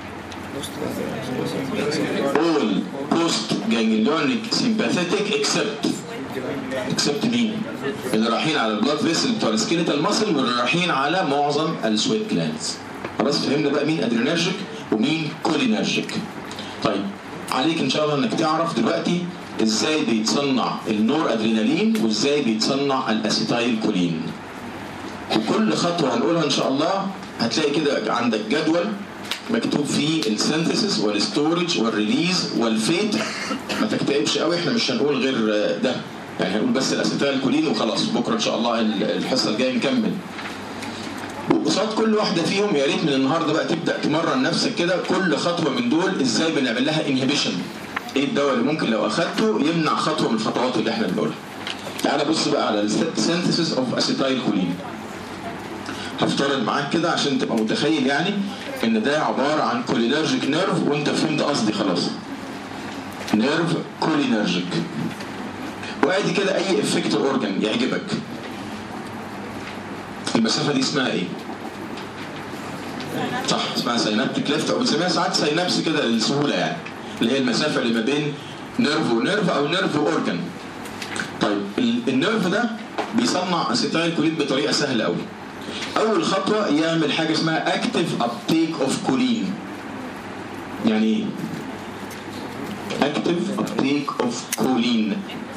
all post ganglionic sympathetic except except مين؟ اللي رايحين على البلاد فيسل بتوع السكيلتال ماسل واللي رايحين على معظم السويت جلاندز خلاص فهمنا بقى مين ادرينرجيك ومين كولينرجيك طيب عليك ان شاء الله انك تعرف دلوقتي ازاي بيتصنع النور ادرينالين وازاي بيتصنع الاسيتايل كولين وكل خطوه هنقولها ان شاء الله هتلاقي كده عندك جدول مكتوب فيه السينثيسيس والستورج والريليز والفيت ما تكتئبش قوي احنا مش هنقول غير ده يعني هنقول بس الاسيتايل كولين وخلاص بكره ان شاء الله الحصه الجايه نكمل وقصاد كل واحده فيهم يا ريت من النهارده بقى تبدا تمرن نفسك كده كل خطوه من دول ازاي بنعمل لها انهبيشن ايه الدواء اللي ممكن لو اخدته يمنع خطوه من الخطوات اللي احنا بنقولها تعالى بص بقى على السينثيسيس اوف اسيتايل كولين هفترض معاك كده عشان تبقى متخيل يعني ان ده عباره عن كولينرجيك نيرف وانت فهمت قصدي خلاص نيرف كولينرجيك وادي كده اي افكتور اورجان يعجبك المسافه دي اسمها ايه صح اسمها سينابتيك ليفت او بنسميها ساعات سينابس كده للسهوله يعني اللي هي المسافه اللي ما بين نيرف ونيرف او نيرف اورجان طيب النيرف ده بيصنع اسيتايل كولين بطريقه سهله قوي اول خطوه يعمل حاجه اسمها اكتف ابتيك اوف كولين يعني ايه اكتف ابتيك اوف كولين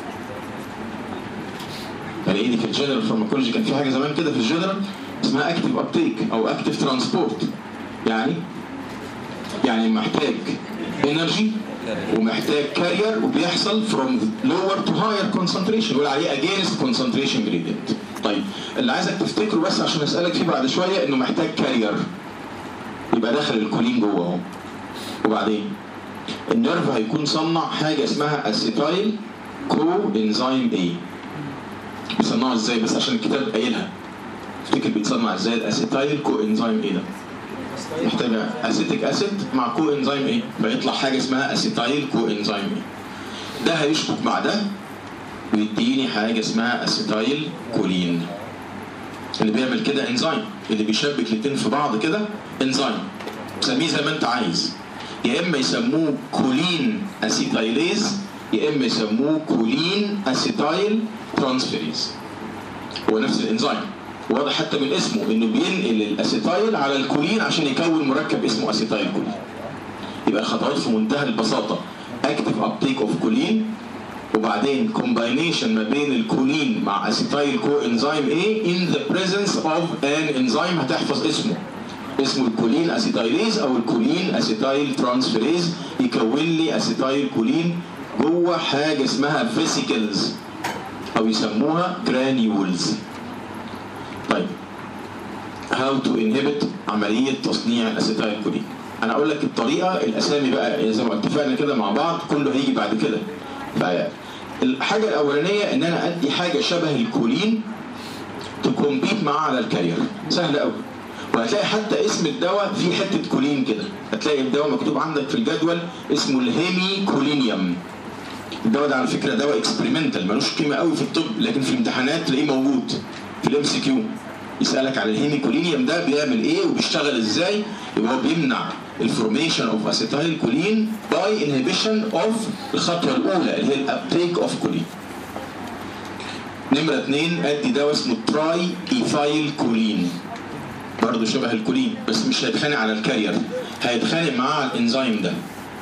يعني ايه دي في الجنرال فارماكولوجي كان في حاجه زمان كده في الجنرال اسمها اكتف ابتيك او اكتف ترانسبورت يعني يعني محتاج انرجي ومحتاج كارير وبيحصل from lower to higher concentration يقول عليه against concentration gradient طيب اللي عايزك تفتكره بس عشان اسالك فيه بعد شويه انه محتاج كارير يبقى داخل الكولين جوه اهو وبعدين النيرف هيكون صنع حاجه اسمها اسيتايل كو انزيم اي بيصنعوا ازاي بس عشان الكتاب قايلها تفتكر بيتصنع ازاي الاسيتايل كو انزيم ايه ده محتاجه اسيتيك اسيد مع كو انزيم ايه فيطلع حاجه اسمها اسيتايل كو انزيم ايه ده هيشبك مع ده ويديني حاجه اسمها اسيتايل كولين اللي بيعمل كده انزيم اللي بيشبك الاتنين في بعض كده انزيم سميه زي ما انت عايز يا اما يسموه كولين اسيتايليز يا اما يسموه كولين اسيتايل ترانسفيريز هو نفس الانزيم واضح حتى من اسمه انه بينقل الاسيتايل على الكولين عشان يكون مركب اسمه اسيتايل كولين يبقى الخطوات في منتهى البساطه اكتف ابتيك اوف كولين وبعدين كومباينيشن ما بين الكولين مع اسيتايل كو انزيم ايه in the presence of an enzyme هتحفظ اسمه اسمه الكولين اسيتايليز او الكولين اسيتايل ترانسفيريز يكون لي اسيتايل كولين جوه حاجه اسمها فيسيكلز او يسموها جرانيولز طيب هاو تو انهبت عمليه تصنيع الاسيتايل كولين انا اقول لك الطريقه الاسامي بقى زي ما اتفقنا كده مع بعض كله هيجي بعد كده فالحاجه الاولانيه ان انا ادي حاجه شبه الكولين تكومبيت معاه على الكارير سهل قوي وهتلاقي حتى اسم الدواء فيه حته كولين كده هتلاقي الدواء مكتوب عندك في الجدول اسمه الهيمي كولينيوم الدواء ده على فكره دواء اكسبيرمنتال ملوش قيمه قوي في الطب لكن في الامتحانات تلاقيه موجود في الام سي كيو يسالك على الهيميكولينيوم ده بيعمل ايه وبيشتغل ازاي يبقى هو بيمنع الفورميشن اوف اسيتايل كولين باي انهبيشن اوف الخطوه الاولى اللي هي الابتيك اوف كولين نمرة اثنين ادي دواء اسمه تراي ايثايل كولين برضه شبه الكولين بس مش هيتخانق على الكارير هيتخانق معاه على الانزيم ده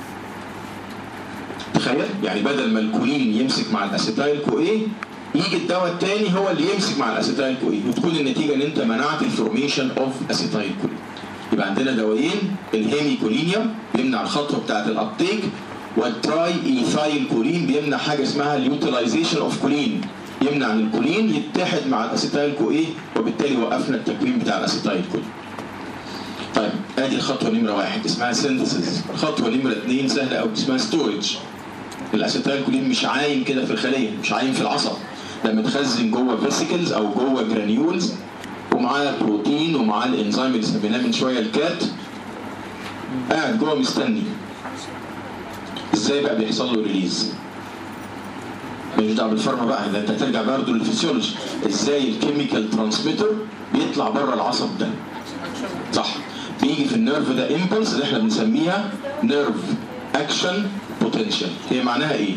تخيل يعني بدل ما الكولين يمسك مع الاسيتايل كو ايه يجي الدواء الثاني هو اللي يمسك مع الاسيتايل كو ايه وتكون النتيجه ان انت منعت الفورميشن اوف اسيتايل كولين يبقى عندنا دوايين الهيميكولينيوم بيمنع الخطوه بتاعه الابتيك والتراي ايثايل كولين بيمنع حاجه اسمها اليوتيلايزيشن اوف كولين يمنع ان الكولين يتحد مع الاسيتايل كو ايه وبالتالي وقفنا التكوين بتاع الاسيتايل كولين طيب ادي الخطوه نمره واحد اسمها سينثيسيس الخطوه نمره اثنين سهله قوي اسمها ستورج الاسيتايل كولين مش عايم كده في الخليه مش عايم في العصب ده متخزن جوه فيسيكلز او جوه جرانيولز ومعاه بروتين ومعاه الانزيم اللي سميناه من شويه الكات قاعد جوه مستني ازاي بقى بيحصل له ريليز مش دعوه بالفارما بقى ده انت هترجع برضه للفسيولوجي ازاي الكيميكال ترانسميتر بيطلع بره العصب ده صح بيجي في النيرف ده امبلس اللي احنا بنسميها نيرف اكشن بوتنشال هي معناها ايه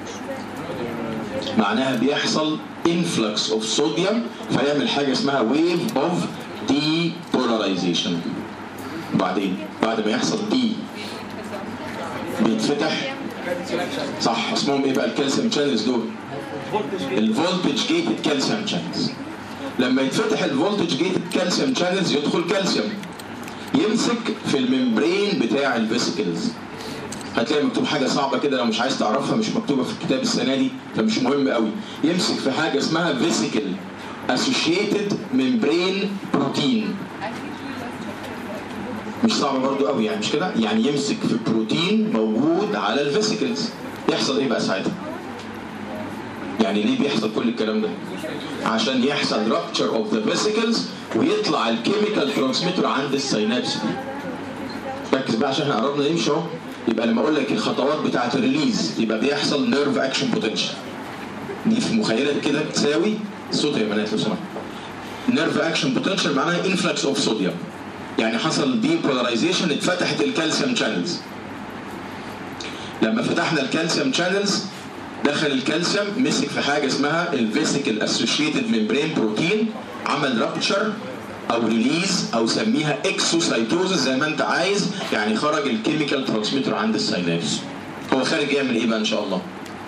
معناها بيحصل influx of sodium فيعمل حاجه اسمها wave of depolarization وبعدين بعد ما يحصل دي بيتفتح صح اسمهم ايه بقى الكالسيوم شانلز دول الفولتج جيتد كالسيوم شانلز لما يتفتح الفولتج جيتد كالسيوم شانلز يدخل كالسيوم يمسك في الممبرين بتاع الفيسيكلز هتلاقي مكتوب حاجه صعبه كده لو مش عايز تعرفها مش مكتوبه في الكتاب السنه دي فمش مهم قوي يمسك في حاجه اسمها فيسيكل associated membrane بروتين مش صعبه برضو قوي يعني مش كده يعني يمسك في بروتين موجود على الفيسيكلز يحصل ايه بقى ساعتها يعني ليه بيحصل كل الكلام ده عشان يحصل rupture of the vesicles ويطلع الكيميكال ترانسميتر عند السينابس دي ركز بقى عشان احنا قربنا نمشي اهو يبقى لما اقول لك الخطوات بتاعه الريليز يبقى بيحصل نيرف اكشن بوتنشال دي في مخيلتك كده تساوي صوت يا بنات لو سمحت نيرف اكشن بوتنشال معناها انفلكس اوف صوديوم يعني حصل دي بولاريزيشن اتفتحت الكالسيوم شانلز لما فتحنا الكالسيوم شانلز دخل الكالسيوم مسك في حاجه اسمها الفيسيكال اسوشيتد ميمبرين بروتين عمل رابتشر او ريليز او سميها اكسوسايتوزس زي ما انت عايز يعني خرج الكيميكال ترانسميتر عند السينابس هو خارج يعمل ايه بقى ان شاء الله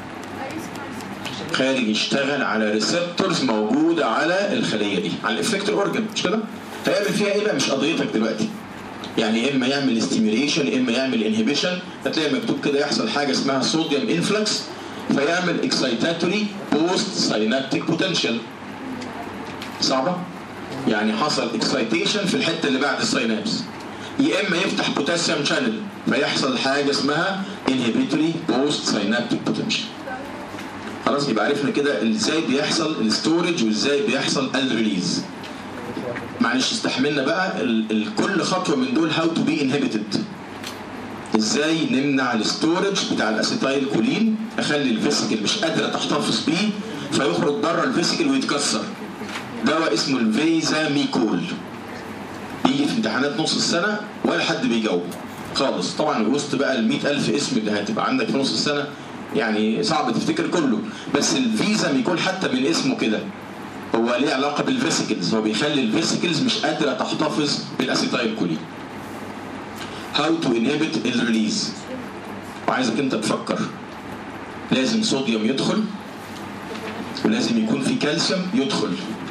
خارج يشتغل على ريسبتورز موجوده على الخليه دي على الافكتور اورجن مش كده هيعمل فيها ايه بقى مش قضيتك دلوقتي يعني يا اما يعمل ستيميوليشن يا اما يعمل انهبيشن هتلاقي مكتوب كده يحصل حاجه اسمها صوديوم انفلكس فيعمل اكسايتاتوري بوست ساينابتيك بوتنشال صعبه يعني حصل اكسايتيشن في الحته اللي بعد الساينابس يا اما يفتح بوتاسيوم شانل فيحصل حاجه اسمها انهبيتوري بوست ساينابتيك بوتنشال خلاص يبقى عرفنا كده ازاي بيحصل الستورج وازاي بيحصل الريليز معلش استحملنا بقى ال ال كل خطوه من دول هاو تو بي انهبيتد ازاي نمنع الستورج بتاع الاسيتايل كولين اخلي الفيسيكل مش قادره تحتفظ بيه فيخرج بره الفيسيكل ويتكسر دواء اسمه الفيزا ميكول يجي في امتحانات نص السنه ولا حد بيجاوب خالص طبعا وسط بقى ال ألف اسم اللي هتبقى عندك في نص السنه يعني صعب تفتكر كله بس الفيزا ميكول حتى من اسمه كده هو ليه علاقه بالفيسيكلز هو بيخلي الفيسيكلز مش قادره تحتفظ بالاسيتايل كولين هاو تو انهبت الريليز وعايزك انت تفكر لازم صوديوم يدخل ولازم يكون في كالسيوم يدخل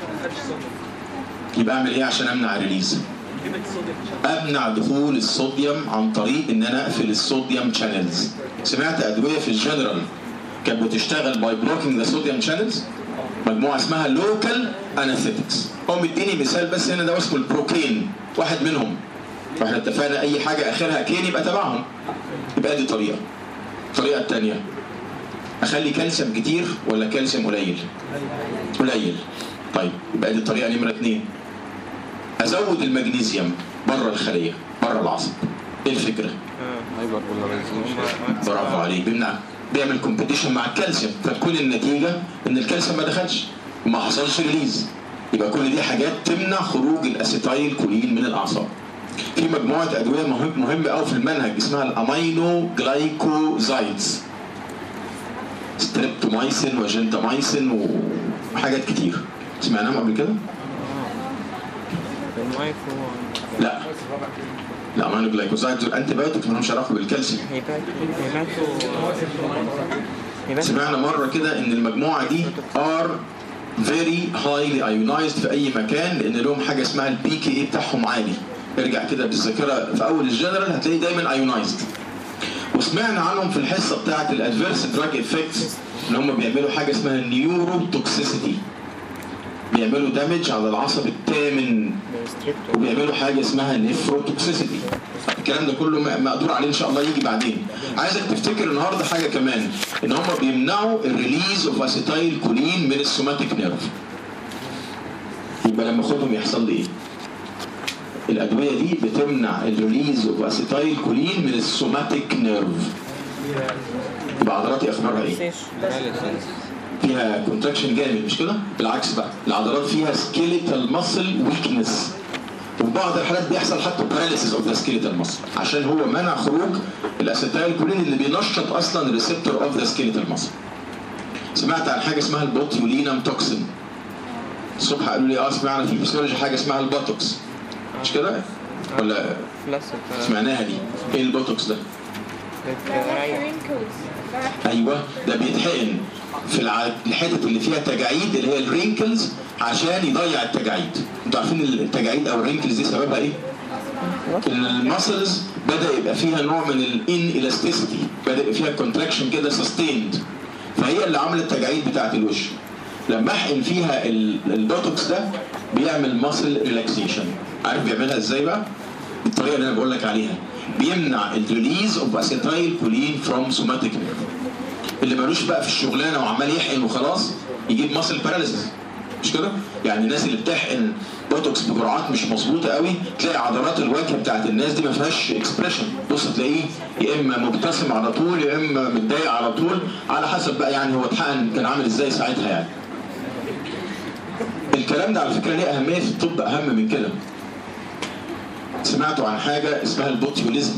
يبقى اعمل ايه عشان امنع الريليز امنع دخول الصوديوم عن طريق ان انا اقفل الصوديوم شانلز سمعت ادويه في الجنرال كانت بتشتغل باي بلوكينج ذا صوديوم شانلز مجموعه اسمها لوكال اناثيتكس هو مديني مثال بس هنا ده اسمه البروكين واحد منهم فاحنا اتفقنا اي حاجه اخرها كين يبقى تبعهم يبقى دي طريقه الطريقه الثانيه اخلي كالسيوم كتير ولا كالسيوم قليل قليل طيب يبقى دي الطريقه نمره اثنين ازود المغنيسيوم بره الخليه بره العصب ايه الفكره هايبر بولاريزيشن برافو عليك بيمنع بيعمل كومبيتيشن مع الكالسيوم فتكون النتيجه ان الكالسيوم ما دخلش ما حصلش ريليز يبقى كل دي حاجات تمنع خروج الاسيتايل كولين من الاعصاب في مجموعه ادويه مهم مهمه قوي في المنهج اسمها الامينو جلايكوزايدز ستريبتومايسين وجنتامايسين وحاجات كتير سمعناهم قبل كده؟ المايكرو لا الامينو جلايكوزايدز والانتي بايوتيك ما لهمش علاقه بالكالسيوم هيباتو هيباتو سمعنا مره كده ان المجموعه دي ار فيري هايلي ايونايزد في اي مكان لان لهم حاجه اسمها البي كي اي بتاعهم عالي ارجع كده بالذاكره في اول الجنرال هتلاقيه دايما ايونايزد وسمعنا عنهم في الحصه بتاعه الادفيرس دراج افكتس ان هم بيعملوا حاجه اسمها النيورو توكسيسيتي بيعملوا دامج على العصب الثامن وبيعملوا حاجه اسمها نيفروتوكسيسيتي الكلام ده كله م- مقدور عليه ان شاء الله يجي بعدين عايزك تفتكر النهارده حاجه كمان ان هم بيمنعوا الريليز اوف اسيتايل كولين من السوماتيك نيرف يبقى لما اخدهم يحصل لي ايه الادويه دي بتمنع الريليز اوف اسيتايل كولين من السوماتيك نيرف يبقى عضلاتي اخبارها ايه فيها كونتراكشن جامد مش كده؟ بالعكس بقى العضلات فيها سكيليتال ماسل ويكنس وفي بعض الحالات بيحصل حتى باراليسيس اوف ذا سكيليتال ماسل عشان هو منع خروج الاسيتايل كولين اللي بينشط اصلا الريسبتور اوف ذا سكيليتال ماسل سمعت عن حاجه اسمها البوتيولينم توكسين الصبح قالوا لي اه سمعنا في الفسيولوجي حاجه اسمها البوتوكس مش كده؟ ولا بلس سمعناها دي ايه البوتوكس ده بتريح ايوه ده بيتحقن في الع- الحتت اللي فيها تجاعيد اللي هي الرينكلز عشان يضيع التجاعيد انتوا عارفين التجاعيد او الرينكلز دي سببها ايه ان المسلز بدا يبقى فيها نوع من الان الاستيستي بدا يبقى فيها كونتراكشن كده سستيند فهي اللي عملت التجاعيد بتاعت الوش لما احقن فيها ال- البوتوكس ده بيعمل ماسل ريلاكسيشن عارف بيعملها ازاي بقى الطريقه اللي انا بقول لك عليها بيمنع الريليز اوف اسيتايل كولين فروم سوماتيك نيرف اللي ملوش بقى في الشغلانه وعمال يحقن وخلاص يجيب ماسل باراليسيس مش كده؟ يعني الناس اللي بتحقن بوتوكس بجرعات مش مظبوطه قوي تلاقي عضلات الوجه بتاعت الناس دي ما فيهاش اكسبريشن بص تلاقيه يا اما مبتسم على طول يا اما متضايق على طول على حسب بقى يعني هو اتحقن كان عامل ازاي ساعتها يعني. الكلام ده على فكره ليه اهميه في الطب اهم من كده. سمعتوا عن حاجه اسمها البوتيوليزم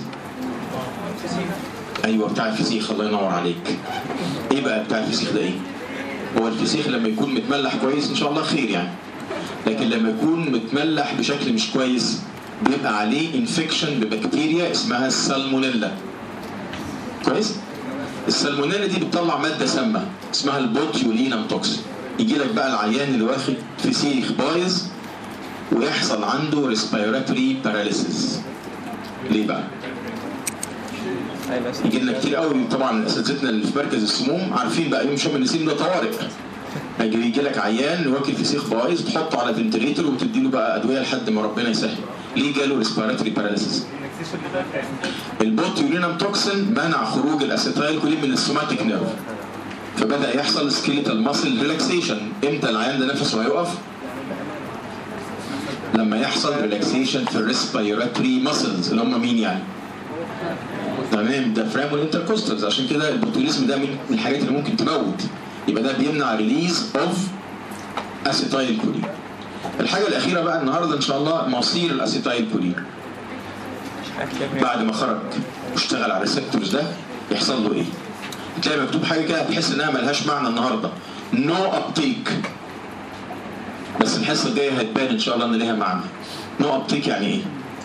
ايوه بتاع الفسيخ الله ينور عليك ايه بقى بتاع الفسيخ ده ايه هو الفسيخ لما يكون متملح كويس ان شاء الله خير يعني لكن لما يكون متملح بشكل مش كويس بيبقى عليه انفكشن ببكتيريا اسمها السالمونيلا كويس السالمونيلا دي بتطلع ماده سامه اسمها البوتيولينم توكسين يجي لك بقى العيان اللي واخد فسيخ بايظ ويحصل عنده ريسبيراتوري باراليسيس ليه بقى؟ ايوه بس يجي لنا كتير قوي طبعا اساتذتنا اللي في مركز السموم عارفين بقى يوم شم النسيم ده طوارئ يجي يجي لك عيان واكل فسيخ بايظ تحطه على فنتليتور وتدي له بقى ادويه لحد ما ربنا يسهل ليه جاله ريسبيراتوري باراليسيس البوتيولينم توكسين منع خروج الاسيتايل كولين من السوماتيك نيرف فبدا يحصل سكيليتال ماسل ريلاكسيشن امتى العيان ده نفسه هيقف لما يحصل ريلاكسيشن في الريسبيراتوري ماسلز اللي هم مين يعني تمام ده فرام والانتركوستالز عشان كده البوتوليزم ده من الحاجات اللي ممكن تموت يبقى ده بيمنع ريليز اوف اسيتايل كولين الحاجه الاخيره بقى النهارده ان شاء الله مصير الاسيتايل كولين بعد ما خرج واشتغل على الريسبتورز ده يحصل له ايه؟ تلاقي مكتوب حاجه كده تحس انها ملهاش معنى النهارده نو ابتيك بس الحصه الجايه هتبان ان شاء الله ان ليها معنى نو ابتيك يعني ايه؟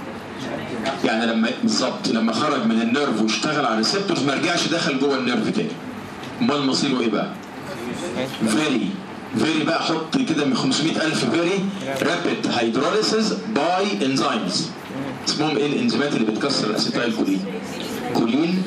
يعني لما بالظبط لما خرج من النيرف واشتغل على الريسبتورز ما رجعش دخل جوه النيرف تاني امال مصيره ايه بقى؟ فيري فيري بقى حط كده من 500000 فيري رابيد هيدروليسيس باي انزيمز اسمهم ايه الانزيمات اللي بتكسر الاسيتايل كولين؟ كولين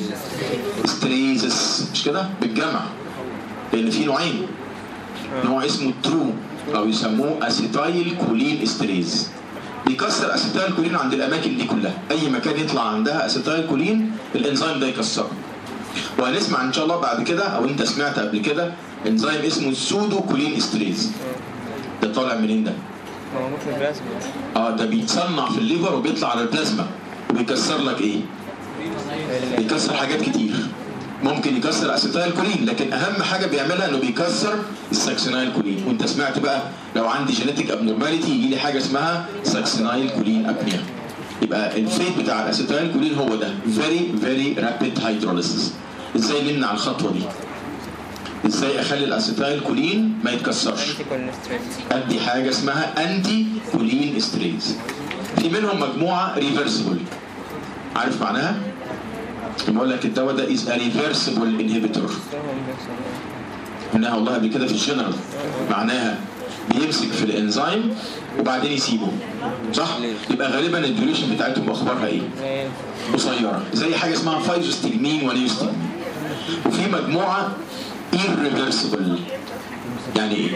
ستريزس مش كده؟ بالجمع لان في نوعين نوع اسمه ترو او يسموه اسيتايل كولين استريز بيكسر اسيتايل كولين عند الاماكن دي كلها اي مكان يطلع عندها اسيتايل كولين الانزيم ده يكسره وهنسمع ان شاء الله بعد كده او انت سمعت قبل كده انزيم اسمه السودو كولين استريز ده طالع منين ده؟ موجود في البلازما اه ده بيتصنع في الليفر وبيطلع على البلازما وبيكسر لك ايه؟ بيكسر حاجات كتير ممكن يكسر اسيتايل كولين لكن اهم حاجه بيعملها انه بيكسر الساكسينايل كولين وانت سمعت بقى لو عندي جينيتك ابنورماليتي يجي لي حاجه اسمها ساكسينايل كولين ابنيا يبقى الفيت بتاع الاسيتايل كولين هو ده فيري فيري رابيد هيدروليسيس ازاي نمنع الخطوه دي ازاي اخلي الاسيتايل كولين ما يتكسرش انتي كولينسترول ادي حاجه اسمها انتي كولين استريز في منهم مجموعه ريفرسبل عارف معناها؟ لما اقول لك الدواء ده از ريفرسبل انهبيتور قلناها والله قبل كده في الجنرال معناها بيمسك في الانزيم وبعدين يسيبه صح؟ يبقى غالبا الديوريشن بتاعتهم اخبارها ايه؟ زي قصيره زي حاجه اسمها فايزوستجمين ونيوستجمين وفي مجموعه irreversible يعني ايه؟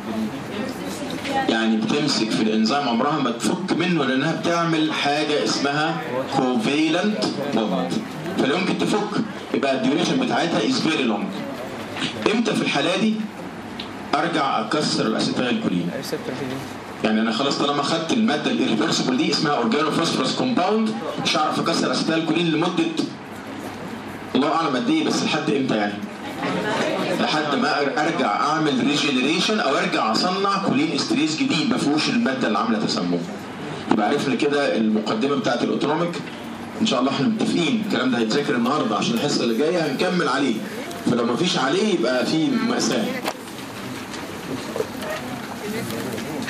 يعني بتمسك في الانزيم عمرها ما تفك منه لانها بتعمل حاجه اسمها covalent bond فلا يمكن تفك يبقى الديوريشن بتاعتها is very long امتى في الحاله دي ارجع اكسر الاسيتايل كولين ريسبتور في دي يعني انا خلاص طالما خدت الماده الريفرسبل دي اسمها اورجانو فوسفورس كومباوند مش هعرف اكسر اسيتايل كولين لمده الله اعلم قد ايه بس لحد امتى يعني؟ لحد ما أر- ارجع اعمل ريجنريشن او ارجع اصنع كولين استريز جديد ما فيهوش الماده اللي عامله تسمم. يبقى عرفنا كده المقدمه بتاعت الاوتونوميك ان شاء الله احنا متفقين الكلام ده هيتذاكر النهارده عشان الحصه اللي جايه هنكمل عليه فلو ما فيش عليه يبقى في مأساة